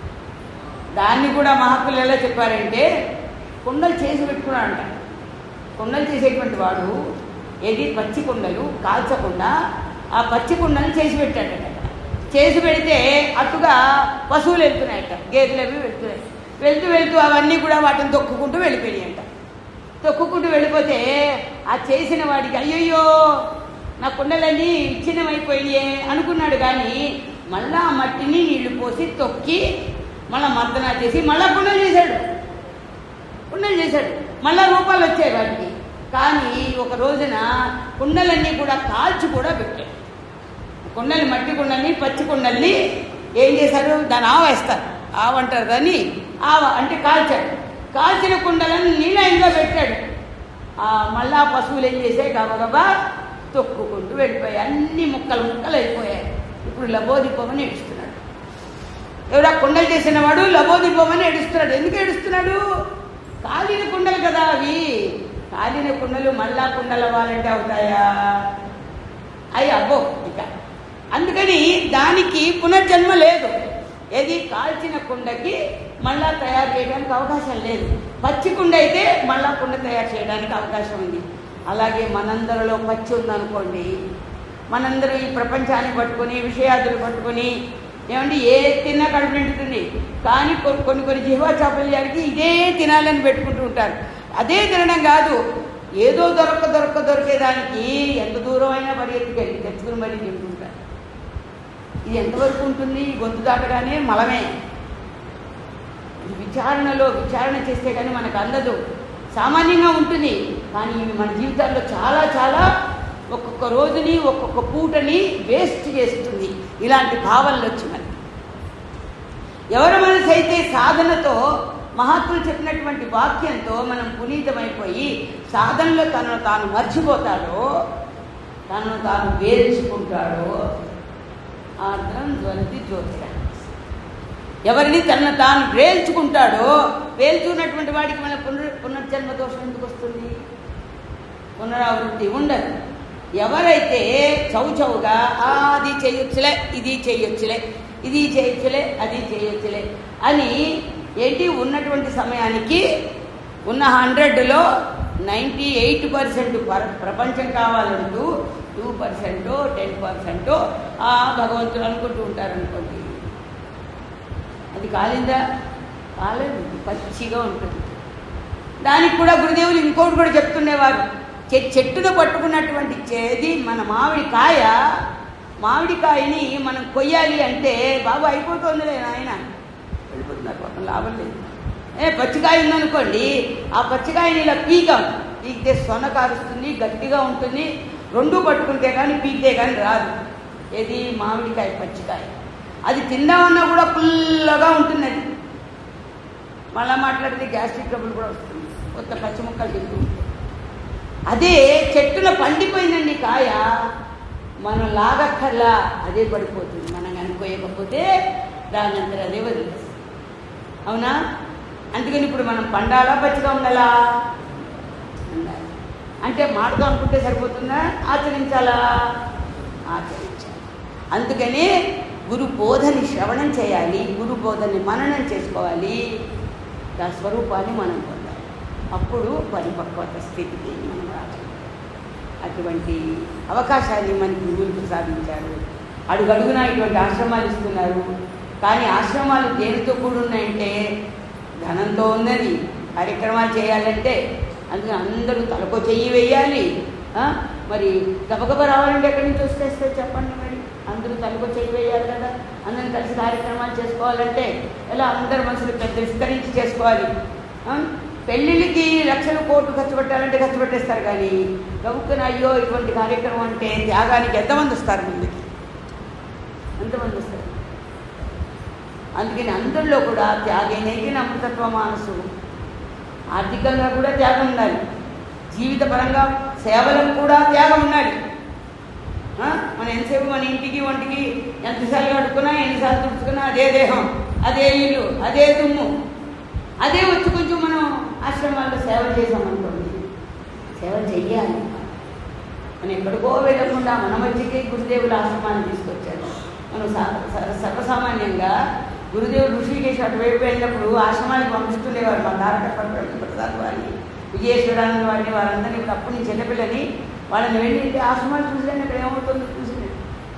దాన్ని కూడా మహాత్ములు ఎలా చెప్పారంటే కుండలు చేసి పెట్టుకున్నాడంట కుండలు చేసేటువంటి వాడు ఏది పచ్చి కుండలు కాల్చకుండా ఆ పచ్చి కుండలు చేసి పెట్టాడట చేసి పెడితే అటుగా పశువులు వెళ్తున్నాయట గేదెలు అవి వెళ్తున్నాయి వెళ్తూ వెళ్తూ అవన్నీ కూడా వాటిని తొక్కుకుంటూ వెళ్ళిపోయాయంట తొక్కుకుంటూ వెళ్ళిపోతే ఆ చేసిన వాడికి అయ్యయ్యో నా కుండలన్నీ విచ్ఛిన్నమైపోయినాయే అనుకున్నాడు కానీ మళ్ళా ఆ మట్టిని నీళ్లు పోసి తొక్కి మళ్ళా మర్దన చేసి మళ్ళా కుండలు చేశాడు కుండలు చేశాడు మళ్ళా రూపాయలు వచ్చాయి వాటికి కానీ ఒక రోజున కుండలన్నీ కూడా కాల్చి కూడా పెట్టాడు కుండలు మట్టి కుండల్ని పచ్చి కుండల్ని ఏం చేశారు దాన్ని ఆవేస్తారు ఆవంటారు దాన్ని ఆవ అంటే కాల్చాడు కాల్చిన కుండలను నీళ్ళంగా పెట్టాడు ఆ మళ్ళా పశువులు ఏం చేసాయి గబగబా తొక్కుకుంటూ వెళ్ళిపోయాయి అన్ని ముక్కలు ముక్కలు అయిపోయాయి ఇప్పుడు లబోదిపోమని ఏడుస్తున్నాడు ఎవరా కుండలు చేసిన వాడు లబోదిపోమని ఏడుస్తున్నాడు ఎందుకు ఏడుస్తున్నాడు కాలిన కుండలు కదా అవి కాలిన కుండలు మళ్ళా కుండలు అవ్వాలంటే అవుతాయా అయ్యి అబ్బో ఇక అందుకని దానికి పునర్జన్మ లేదు ఏది కాల్చిన కుండకి మళ్ళా తయారు చేయడానికి అవకాశం లేదు పచ్చి కుండ అయితే మళ్ళా కుండ తయారు చేయడానికి అవకాశం ఉంది అలాగే మనందరిలో పచ్చి ఉందనుకోండి మనందరూ ఈ ప్రపంచాన్ని పట్టుకొని విషయాదులు పట్టుకొని ఏమంటే ఏ తిన్నా కడుపు నిండుతుంది కానీ కొ- కొన్ని కొన్ని జిహ్వా చాపల్యానికి ఇదే తినాలని పెట్టుకుంటూ ఉంటారు అదే తినడం కాదు ఏదో దొరక దొరక దొరికేదానికి ఎంత దూరం అయినా పరిగెత్తుకెళ్ళి తెచ్చుకుని మరీ తింటుంటారు ఇది ఎంతవరకు ఉంటుంది ఈ గొంతు దాటగానే మలమే ఇది విచారణలో విచారణ చేస్తే కానీ మనకు అందదు సామాన్యంగా ఉంటుంది కానీ ఇవి మన జీవితాల్లో చాలా చాలా ఒక్కొక్క రోజుని ఒక్కొక్క పూటని వేస్ట్ చేస్తుంది ఇలాంటి భావనలు వచ్చి మనకి ఎవరి మనసు అయితే సాధనతో మహాత్ములు చెప్పినటువంటి వాక్యంతో మనం పునీతమైపోయి సాధనలో తనను తాను మర్చిపోతాడో తనను తాను వేర్చుకుంటాడో ఆర్ద్రం జ్వలతి జ్యోతిర ఎవరిని తనను తాను వేల్చుకుంటాడో వేల్చుకున్నటువంటి వాడికి మన పునర్ పునర్జన్మ దోషం ఎందుకు వస్తుంది పునరావృత్తి ఉండదు ఎవరైతే చౌచౌగా "ఆ, అది చేయొచ్చులే ఇది చేయొచ్చులే ఇది చేయొచ్చులే అది చేయొచ్చులే అని ఏంటి ఉన్నటువంటి సమయానికి ఉన్న హండ్రెడ్లో నైంటీ ఎయిట్ పర్సెంట్ ప్రపంచం కావాలంటూ టూ పర్సెంట్ టెన్ పర్సెంట్ ఆ భగవంతుడు అనుకుంటూ ఉంటారు అనుకోండి అది కాలిందా కాలేదు పచ్చిగా ఉంటుంది దానికి కూడా గురుదేవులు ఇంకోటి కూడా చెప్తుండేవారు చె- చెట్టును పట్టుకున్నటువంటి చేది మన మామిడి కాయ మామిడికాయని మనం కొయ్యాలి అంటే బాబు అయిపోతుందిలే నాయన వెళ్ళిపోతున్నారు పాపం లాభం లేదు ఏ పచ్చికాయ ఉందనుకోండి ఆ పచ్చికాయని ఇలా పీకాం పీకితే సొన కారుస్తుంది గట్టిగా ఉంటుంది రెండు పట్టుకుంటే కానీ పీకితే కానీ రాదు ఏది మామిడికాయ పచ్చికాయ అది తిందామన్నా కూడా పుల్లగా ఉంటుంది అది మళ్ళా మాట్లాడితే గ్యాస్ట్రిక్ ట్రబుల్ కూడా వస్తుంది కొత్త పచ్చి ముక్కలు తింటూ ఉంటే. అదే చెట్టున పండిపోయిందండి కాయ మనం లాగక్కర్లా అదే పడిపోతుంది మనం అనుకోయకపోతే దాని అంతా అదే వదిలేస్తుంది అవునా అందుకని ఇప్పుడు మనం పండాలా పచ్చిగా ఉండాలా ఉండాలి అంటే మాటతో అనుకుంటే సరిపోతుందా ఆచరించాలా ఆచరించాలి అందుకని గురు బోధని శ్రవణం చేయాలి గురు బోధని మననం చేసుకోవాలి ఆ స్వరూపాన్ని మనం పొందాలి అప్పుడు పరిపక్వత స్థితికి మనం రావాలి అటువంటి అవకాశాన్ని మనకి గురువులు ప్రసాదించారు అడుగడుగునా ఇటువంటి ఆశ్రమాలు ఇస్తున్నారు కానీ ఆశ్రమాలు దేనితో కూడి ఉన్నాయంటే ధనంతో ఉన్నది కార్యక్రమాలు చేయాలంటే అందుకని అందరూ తలకో చెయ్యి వేయాలి ఆ? మరి గబగబ రావాలంటే ఎక్కడి నుంచి వస్తేస్తే చెప్పండి మరి అందరూ తలకో చెయ్యి వేయాలి కదా అందరం కలిసి కార్యక్రమాలు చేసుకోవాలంటే ఎలా అందరు మనుషులు పెద్ద విస్తరించి చేసుకోవాలి ఆ? పెళ్ళిళ్ళకి లక్షలు కోట్లు ఖర్చు పెట్టాలంటే ఖర్చు పెట్టేస్తారు కానీ గబుక్కున అయ్యో ఇటువంటి కార్యక్రమం అంటే త్యాగానికి ఎంతమంది వస్తారు ముందుకి ఎంతమంది వస్తారు అందుకని అందరిలో కూడా త్యాగేనేకి అమృతత్వ మానసు ఆర్థికంగా కూడా త్యాగం ఉండాలి జీవిత పరంగా సేవలకు కూడా త్యాగం ఉండాలి ఆ? మనం ఎంతసేపు మన ఇంటికి వంటికి ఎంతసార్లు కడుక్కున్నా ఎన్నిసార్లు తుడుచుకున్నా అదే దేహం అదే ఇల్లు అదే దుమ్ము అదే వచ్చి కొంచెం మనం ఆశ్రమాల్లో సేవ చేసామనుకోండి సేవ చెయ్యాలి మనం ఎక్కడికో వెళ్ళకుండా మన మధ్యకి గురుదేవుల ఆశ్రమాన్ని తీసుకొచ్చారు మనం సా- స- సర్వసామాన్యంగా గురుదేవుడు ఋషికేశ్ అటువైపు వెళ్ళినప్పుడు ఆశ్రమానికి పంపిస్తుండేవారు మా తారక ప్రసాద్ వారిని విజయేశ్వరానంద వారిని వారందరినీ ఇప్పుడు అప్పుడు నేను చిన్నపిల్లని వాళ్ళని వెళ్ళి "ఇంటి ఆశ్రమాలు చూసిరండి అక్కడ ఏమవుతుందో చూసిరండి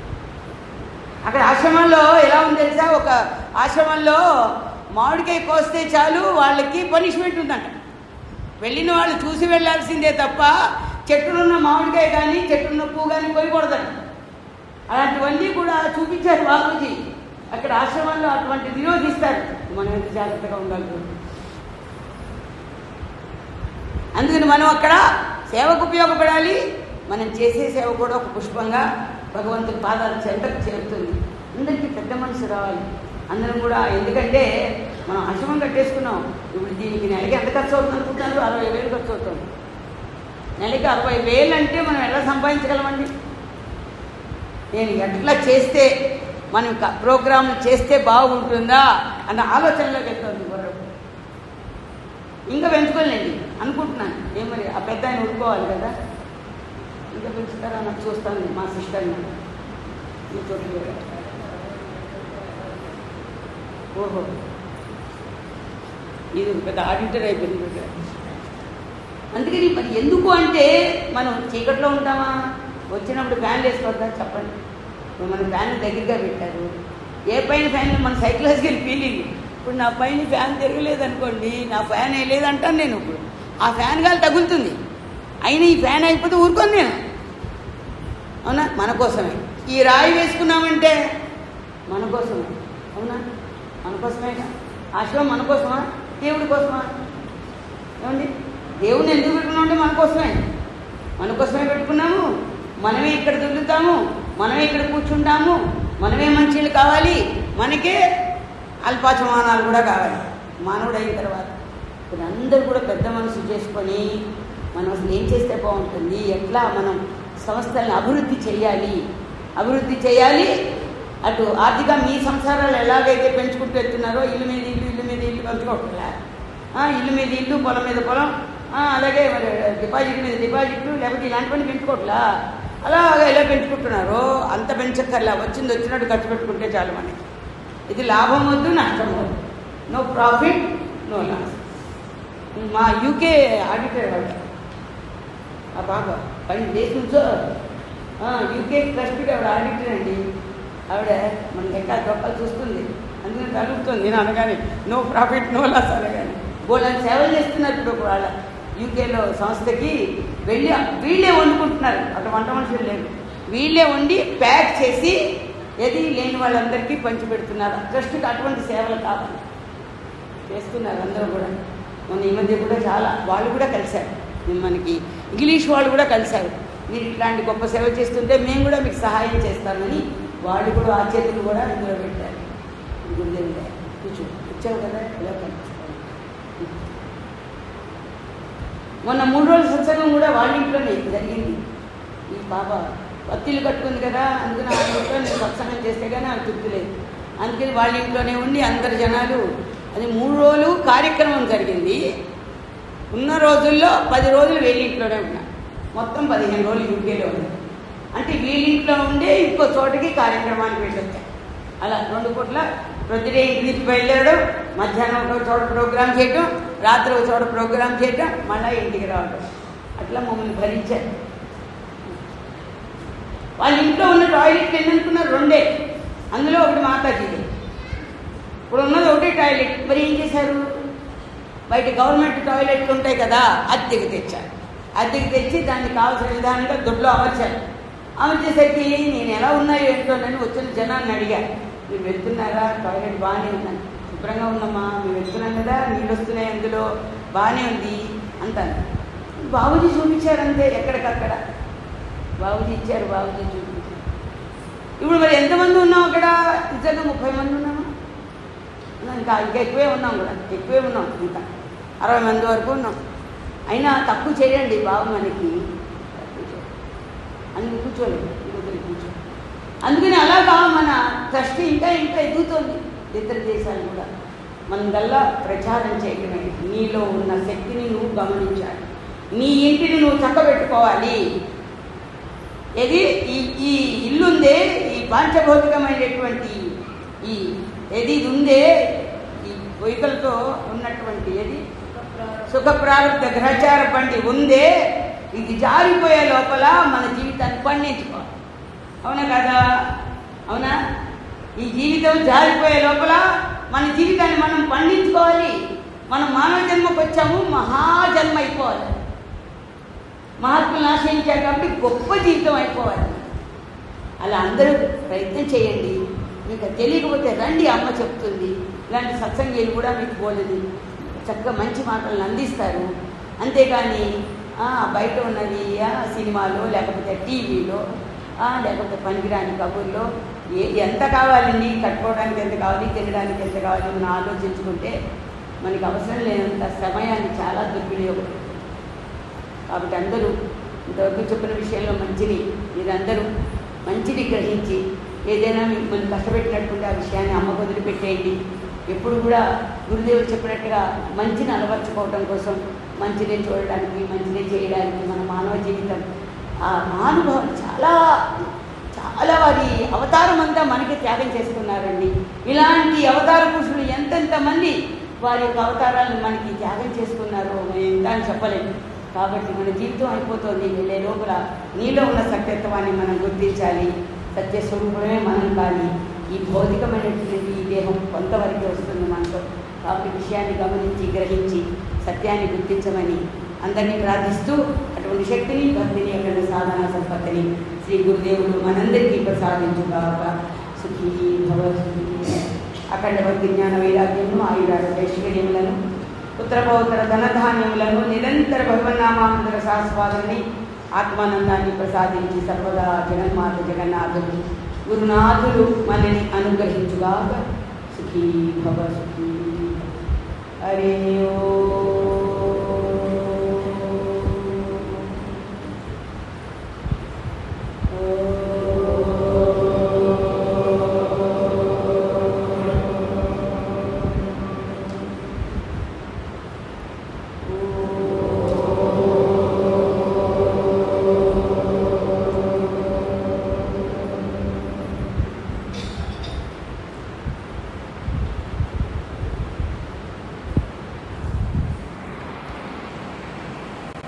అక్కడ ఆశ్రమంలో ఎలా ఉంది తెలుసా ఒక ఆశ్రమంలో మామిడికాయ కోస్తే చాలు వాళ్ళకి పనిష్మెంట్ ఉందంట వెళ్ళిన వాళ్ళు చూసి వెళ్ళాల్సిందే తప్ప చెట్టునున్న మామిడికాయ కానీ చెట్టున్న పువ్వు కానీ కొనకూడదంట అలాంటివన్నీ కూడా చూపించారు బాబుజీ అక్కడ ఆశ్రమంలో అటువంటి నిరోధిస్తారు మనం ఎంత జాగ్రత్తగా ఉండాలి చూడండి. అందుకని మనం అక్కడ సేవకు ఉపయోగపడాలి మనం చేసే సేవ కూడా ఒక పుష్పంగా భగవంతుని పాదాల చెంతకు చేరుతుంది అందరికీ పెద్ద మనసు రావాలి అందరం కూడా ఎందుకంటే మనం ఆశ్రమం కట్టేసుకున్నాం ఇప్పుడు దీనికి నెలకి ఎంత ఖర్చు అవుతుంది అనుకుంటున్నారు అరవై వేలు ఖర్చు అవుతుంది నెలకి అరవై వేలు అంటే మనం ఎలా సంపాదించగలమండి నేను ఎట్లా చేస్తే మనం ప్రోగ్రామ్ చేస్తే బాగుంటుందా అన్న ఆలోచనలోకి వెళ్తుంది గుర్రం ఇంకా పెంచుకోలేండి అనుకుంటున్నాను ఏం మరి ఆ పెద్ద ఆయన ఊరుకోవాలి కదా ఇంకా పెంచుతారా నాకు చూస్తాను మా సిస్టర్ని మీ చోటు ఓహో ఇది పెద్ద ఆడిటర్ అయిపోయింది ఇక్కడ అందుకని మరి ఎందుకు అంటే మనం చీకట్లో ఉంటామా వచ్చినప్పుడు ఫ్యాన్లు వేసుకోవద్దా చెప్పండి ఇప్పుడు మన ఫ్యాన్ దగ్గరగా పెట్టారు ఏ పైన ఫ్యాన్ మన సైకలాజికల్ ఫీలింగ్ ఇప్పుడు నా పైన ఫ్యాన్ తిరగలేదు అనుకోండి నా ఫ్యాన్ వేయలేదంటాను నేను ఇప్పుడు ఆ ఫ్యాన్ గాలి తగులుతుంది అయినా ఈ ఫ్యాన్ అయిపోతే ఊరుకోను నేను అవునా మన కోసమే ఈ రాయి వేసుకున్నామంటే మన కోసమే అవునా మన కోసమేగా ఆశ్రమం మన కోసమా దేవుడి కోసమా ఏమండి దేవుడిని ఎందుకు పెట్టుకున్నాం అంటే మన కోసమే మన కోసమే పెట్టుకున్నాము మనమే ఇక్కడ దొరుకుతాము మనమే ఇక్కడ కూర్చుంటాము మనమే మంచిలు కావాలి మనకే అల్పాచమానాలు కూడా కావాలి మానవుడు అయిన తర్వాత ఇప్పుడు అందరూ కూడా పెద్ద మనసు చేసుకొని మనం అసలు ఏం చేస్తే బాగుంటుంది ఎట్లా మనం సంస్థలను అభివృద్ధి చేయాలి అభివృద్ధి చేయాలి అటు ఆర్థిక మీ సంసారాలు ఎలాగైతే పెంచుకుంటూ వెళ్తున్నారో ఇల్లు మీద ఇల్లు ఇల్లు మీద ఇల్లు పెంచుకోవట్లే ఆ, ఇల్లు మీద ఇల్లు పొలం మీద పొలం ఆ, అలాగే మరి డిపాజిట్ మీద డిపాజిట్లు లేకపోతే ఇలాంటివన్నీ పెంచుకోవట్లా అలాగే ఎలా పెంచుకుంటున్నారో అంత పెంచక్కర్లా వచ్చింది వచ్చినట్టు ఖర్చు పెట్టుకుంటే చాలు మనకి ఇది లాభం వద్దు నష్టం వద్దు నో ప్రాఫిట్ నో లాస్ మా యూకే ఆడిటర్ వాళ్ళు ఆ బాబా పని దేశం నుంచో యూకే ట్రస్ట్కి ఆవిడ ఆడిటర్ అండి ఆవిడ మన ఎక్కడ దొక్కలు చూస్తుంది అందుకని తగులుతుంది నేను అనగానే నో ప్రాఫిట్ నో లాస్ అనగానే వాళ్ళని సేవలు చేస్తున్నారు ఇప్పుడు వాళ్ళ యూకేలో సంస్థకి వెళ్ళి వీళ్ళే వండుకుంటున్నారు అటు వంట మనుషులు లేరు వీళ్ళే వండి ప్యాక్ చేసి ఏది లేని వాళ్ళందరికీ పంచి పెడుతున్నారు ట్రస్ట్కి అటువంటి సేవలు కావాలి చేస్తున్నారు అందరూ కూడా మొన్న ఈ మధ్య కూడా చాలా వాళ్ళు కూడా కలిశారు నేను మనకి ఇంగ్లీష్ వాళ్ళు కూడా కలిశారు మీరు ఇట్లాంటి గొప్ప సేవ చేస్తుంటే మేము కూడా మీకు సహాయం చేస్తామని వాళ్ళు కూడా ఆ చేతులు కూడా ఇందులో పెట్టారు గురుదేవి గారు. కూర్చో కూర్చోవు కదా ఎలా కనిపిస్తాను మొన్న మూడు రోజుల సత్సంగం కూడా వాళ్ళ ఇంట్లోనే జరిగింది ఈ పాప పత్తిలు కట్టుకుంది కదా అందుకని ఆ ఇంట్లో నేను సత్సంగం చేస్తే కానీ ఆమె తృప్తి లేదు అందుకని వాళ్ళ ఇంట్లోనే ఉండి అందరు జనాలు అది మూడు రోజులు కార్యక్రమం జరిగింది ఉన్న రోజుల్లో పది రోజులు వీళ్ళ ఇంట్లోనే ఉన్నా మొత్తం పదిహేను రోజులు యూకేలో ఉన్నా అంటే వీళ్ళింట్లో ఉండే ఇంకో చోటకి కార్యక్రమానికి వెళ్ళొచ్చా అలా రెండు పూట్ల ప్రొద్దుడే ఇంటికి బయలుదేరడం మధ్యాహ్నం ఒక చోట ప్రోగ్రామ్ చేయటం రాత్రి ఒక చోట ప్రోగ్రామ్ చేయటం మళ్ళీ ఇంటికి రావడం అట్లా మమ్మల్ని భరించారు వాళ్ళ ఇంట్లో ఉన్న టాయిలెట్లు ఎన్ని అనుకున్నారు రెండే అందులో ఒకటి మాతాజీది ఇప్పుడు ఉన్నది ఒకటే టాయిలెట్ మరి ఏం చేశారు బయట గవర్నమెంట్ టాయిలెట్లు ఉంటాయి కదా అద్దెకి తెచ్చారు అద్దెకి తెచ్చి దానికి కావాల్సిన విధానంగా దొడ్లో అమర్చారు అమర్చేసరికి నేను ఎలా ఉన్నాయో ఏంటో నేను వచ్చిన జనాన్ని అడిగాను మీరు వెళ్తున్నారా టాయిలెట్ బాగానే ఉందని శుభ్రంగా ఉందమ్మా మేము వెళ్తున్నాం కదా నీళ్ళు వస్తున్నాయి అందులో బాగానే ఉంది అంటాను బాబుజీ చూపించారు అంతే ఎక్కడికక్కడ బాబుజీ ఇచ్చారు బాబుజీ చూపించారు ఇప్పుడు మరి ఎంతమంది ఉన్నాం అక్కడ నిజంగా ముప్పై మంది ఉన్నాము ఇంకా ఇంకా ఎక్కువే ఉన్నాం కూడా ఎక్కువే ఉన్నాం ఇంకా అరవై మంది వరకు ఉన్నాం అయినా తక్కువ చేయండి బాబు మనకి అందుకు కూర్చోలేదు ఇంకొకరి కూర్చో అందుకని అలాగా మన ట్రస్ట్ ఇంకా ఇంకా ఎదుగుతోంది ఇతర దేశాలు కూడా మనం గల్లా ప్రచారం చేయడమే నీలో ఉన్న శక్తిని నువ్వు గమనించాలి నీ ఇంటిని నువ్వు చక్కబెట్టుకోవాలి ఏది ఈ ఈ ఇల్లుందే ఈ పాంచభౌతికమైనటువంటి ఈ ఏది ఇది ఉందే ఈ వెహికల్తో ఉన్నటువంటి ఏది సుఖ ప్రారంభ గ్రహచార బండి ఉందే ఇది జారిపోయే లోపల మన జీవితాన్ని పండించుకోవాలి అవునా కదా అవునా ఈ జీవితం జారిపోయే లోపల మన జీవితాన్ని మనం పండించుకోవాలి మనం మానవ జన్మకు వచ్చాము మహాజన్మ అయిపోవాలి మహాత్ములు ఆశ్రయించారు కాబట్టి గొప్ప జీవితం అయిపోవాలి అలా అందరూ ప్రయత్నం చేయండి మీకు అది తెలియకపోతే రండి అమ్మ చెప్తుంది ఇలాంటి సత్సంగీలు కూడా మీకు పోలేదు చక్కగా మంచి మాటలను అందిస్తారు అంతేగాని ఆ, బయట ఉన్నది ఆ, సినిమాలో లేకపోతే టీవీలో ఆ, లేకపోతే పనికిరాని కబుర్లో ఏ ఎంత కావాలండి కట్టుకోవడానికి ఎంత కావాలి తినడానికి ఎంత కావాలి మనం ఆలోచించుకుంటే మనకి అవసరం లేనంత సమయాన్ని చాలా దుర్వినియోగం కాబట్టి అందరూ ఇంతవరకు చెప్పిన విషయంలో మంచిని మీరందరూ మంచిని గ్రహించి ఏదైనా మిమ్మల్ని కష్టపెట్టినటువంటి ఆ విషయాన్ని అమ్మ వదిలిపెట్టేయండి ఎప్పుడు కూడా గురుదేవుడు చెప్పినట్టుగా మంచిని అలవర్చుకోవడం కోసం మంచినే చూడడానికి మంచినే చేయడానికి మన మానవ జీవితం ఆ మహానుభావులు చాలా చాలా వారి అవతారం అంతా మనకి త్యాగం చేసుకున్నారండి ఇలాంటి అవతార పురుషులు ఎంతెంత మంది వారి యొక్క అవతారాలను మనకి త్యాగం చేసుకున్నారో మనం ఎంత అని చెప్పలేము కాబట్టి మన జీవితం అయిపోతుంది వెళ్ళే లోపల నీలో ఉన్న సత్యత్వాన్ని మనం గుర్తించాలి సత్యస్వరూపమే మనం కానీ ఈ భౌతికమైనటువంటి ఈ దేహం కొంతవరకు వస్తుంది మనతో కాబట్టి విషయాన్ని గమనించి గ్రహించి సత్యాన్ని గుర్తించమని అందరినీ ప్రార్థిస్తూ అటువంటి శక్తిని భక్తిని అక్కడ సాధన సంపత్తిని శ్రీ గురుదేవుడు మనందరికీ ప్రసాదించుగాక సుఖీ భవ సుఖీ అఖండ భక్తి జ్ఞాన వైరాగ్యము ఆయురారోగ్య ఐశ్వర్యములను పుత్రపౌత్ర ధనధాన్యములను నిరంతర భగవన్నామాంతర శాస్వాదని ఆత్మానందాన్ని ప్రసాదించి సర్వదా జగన్మాత జగన్నాథుడు గురునాథుడు మనని అనుగ్రహించుగాక సుఖీ భవ సుఖీ భవ. హరి ఓ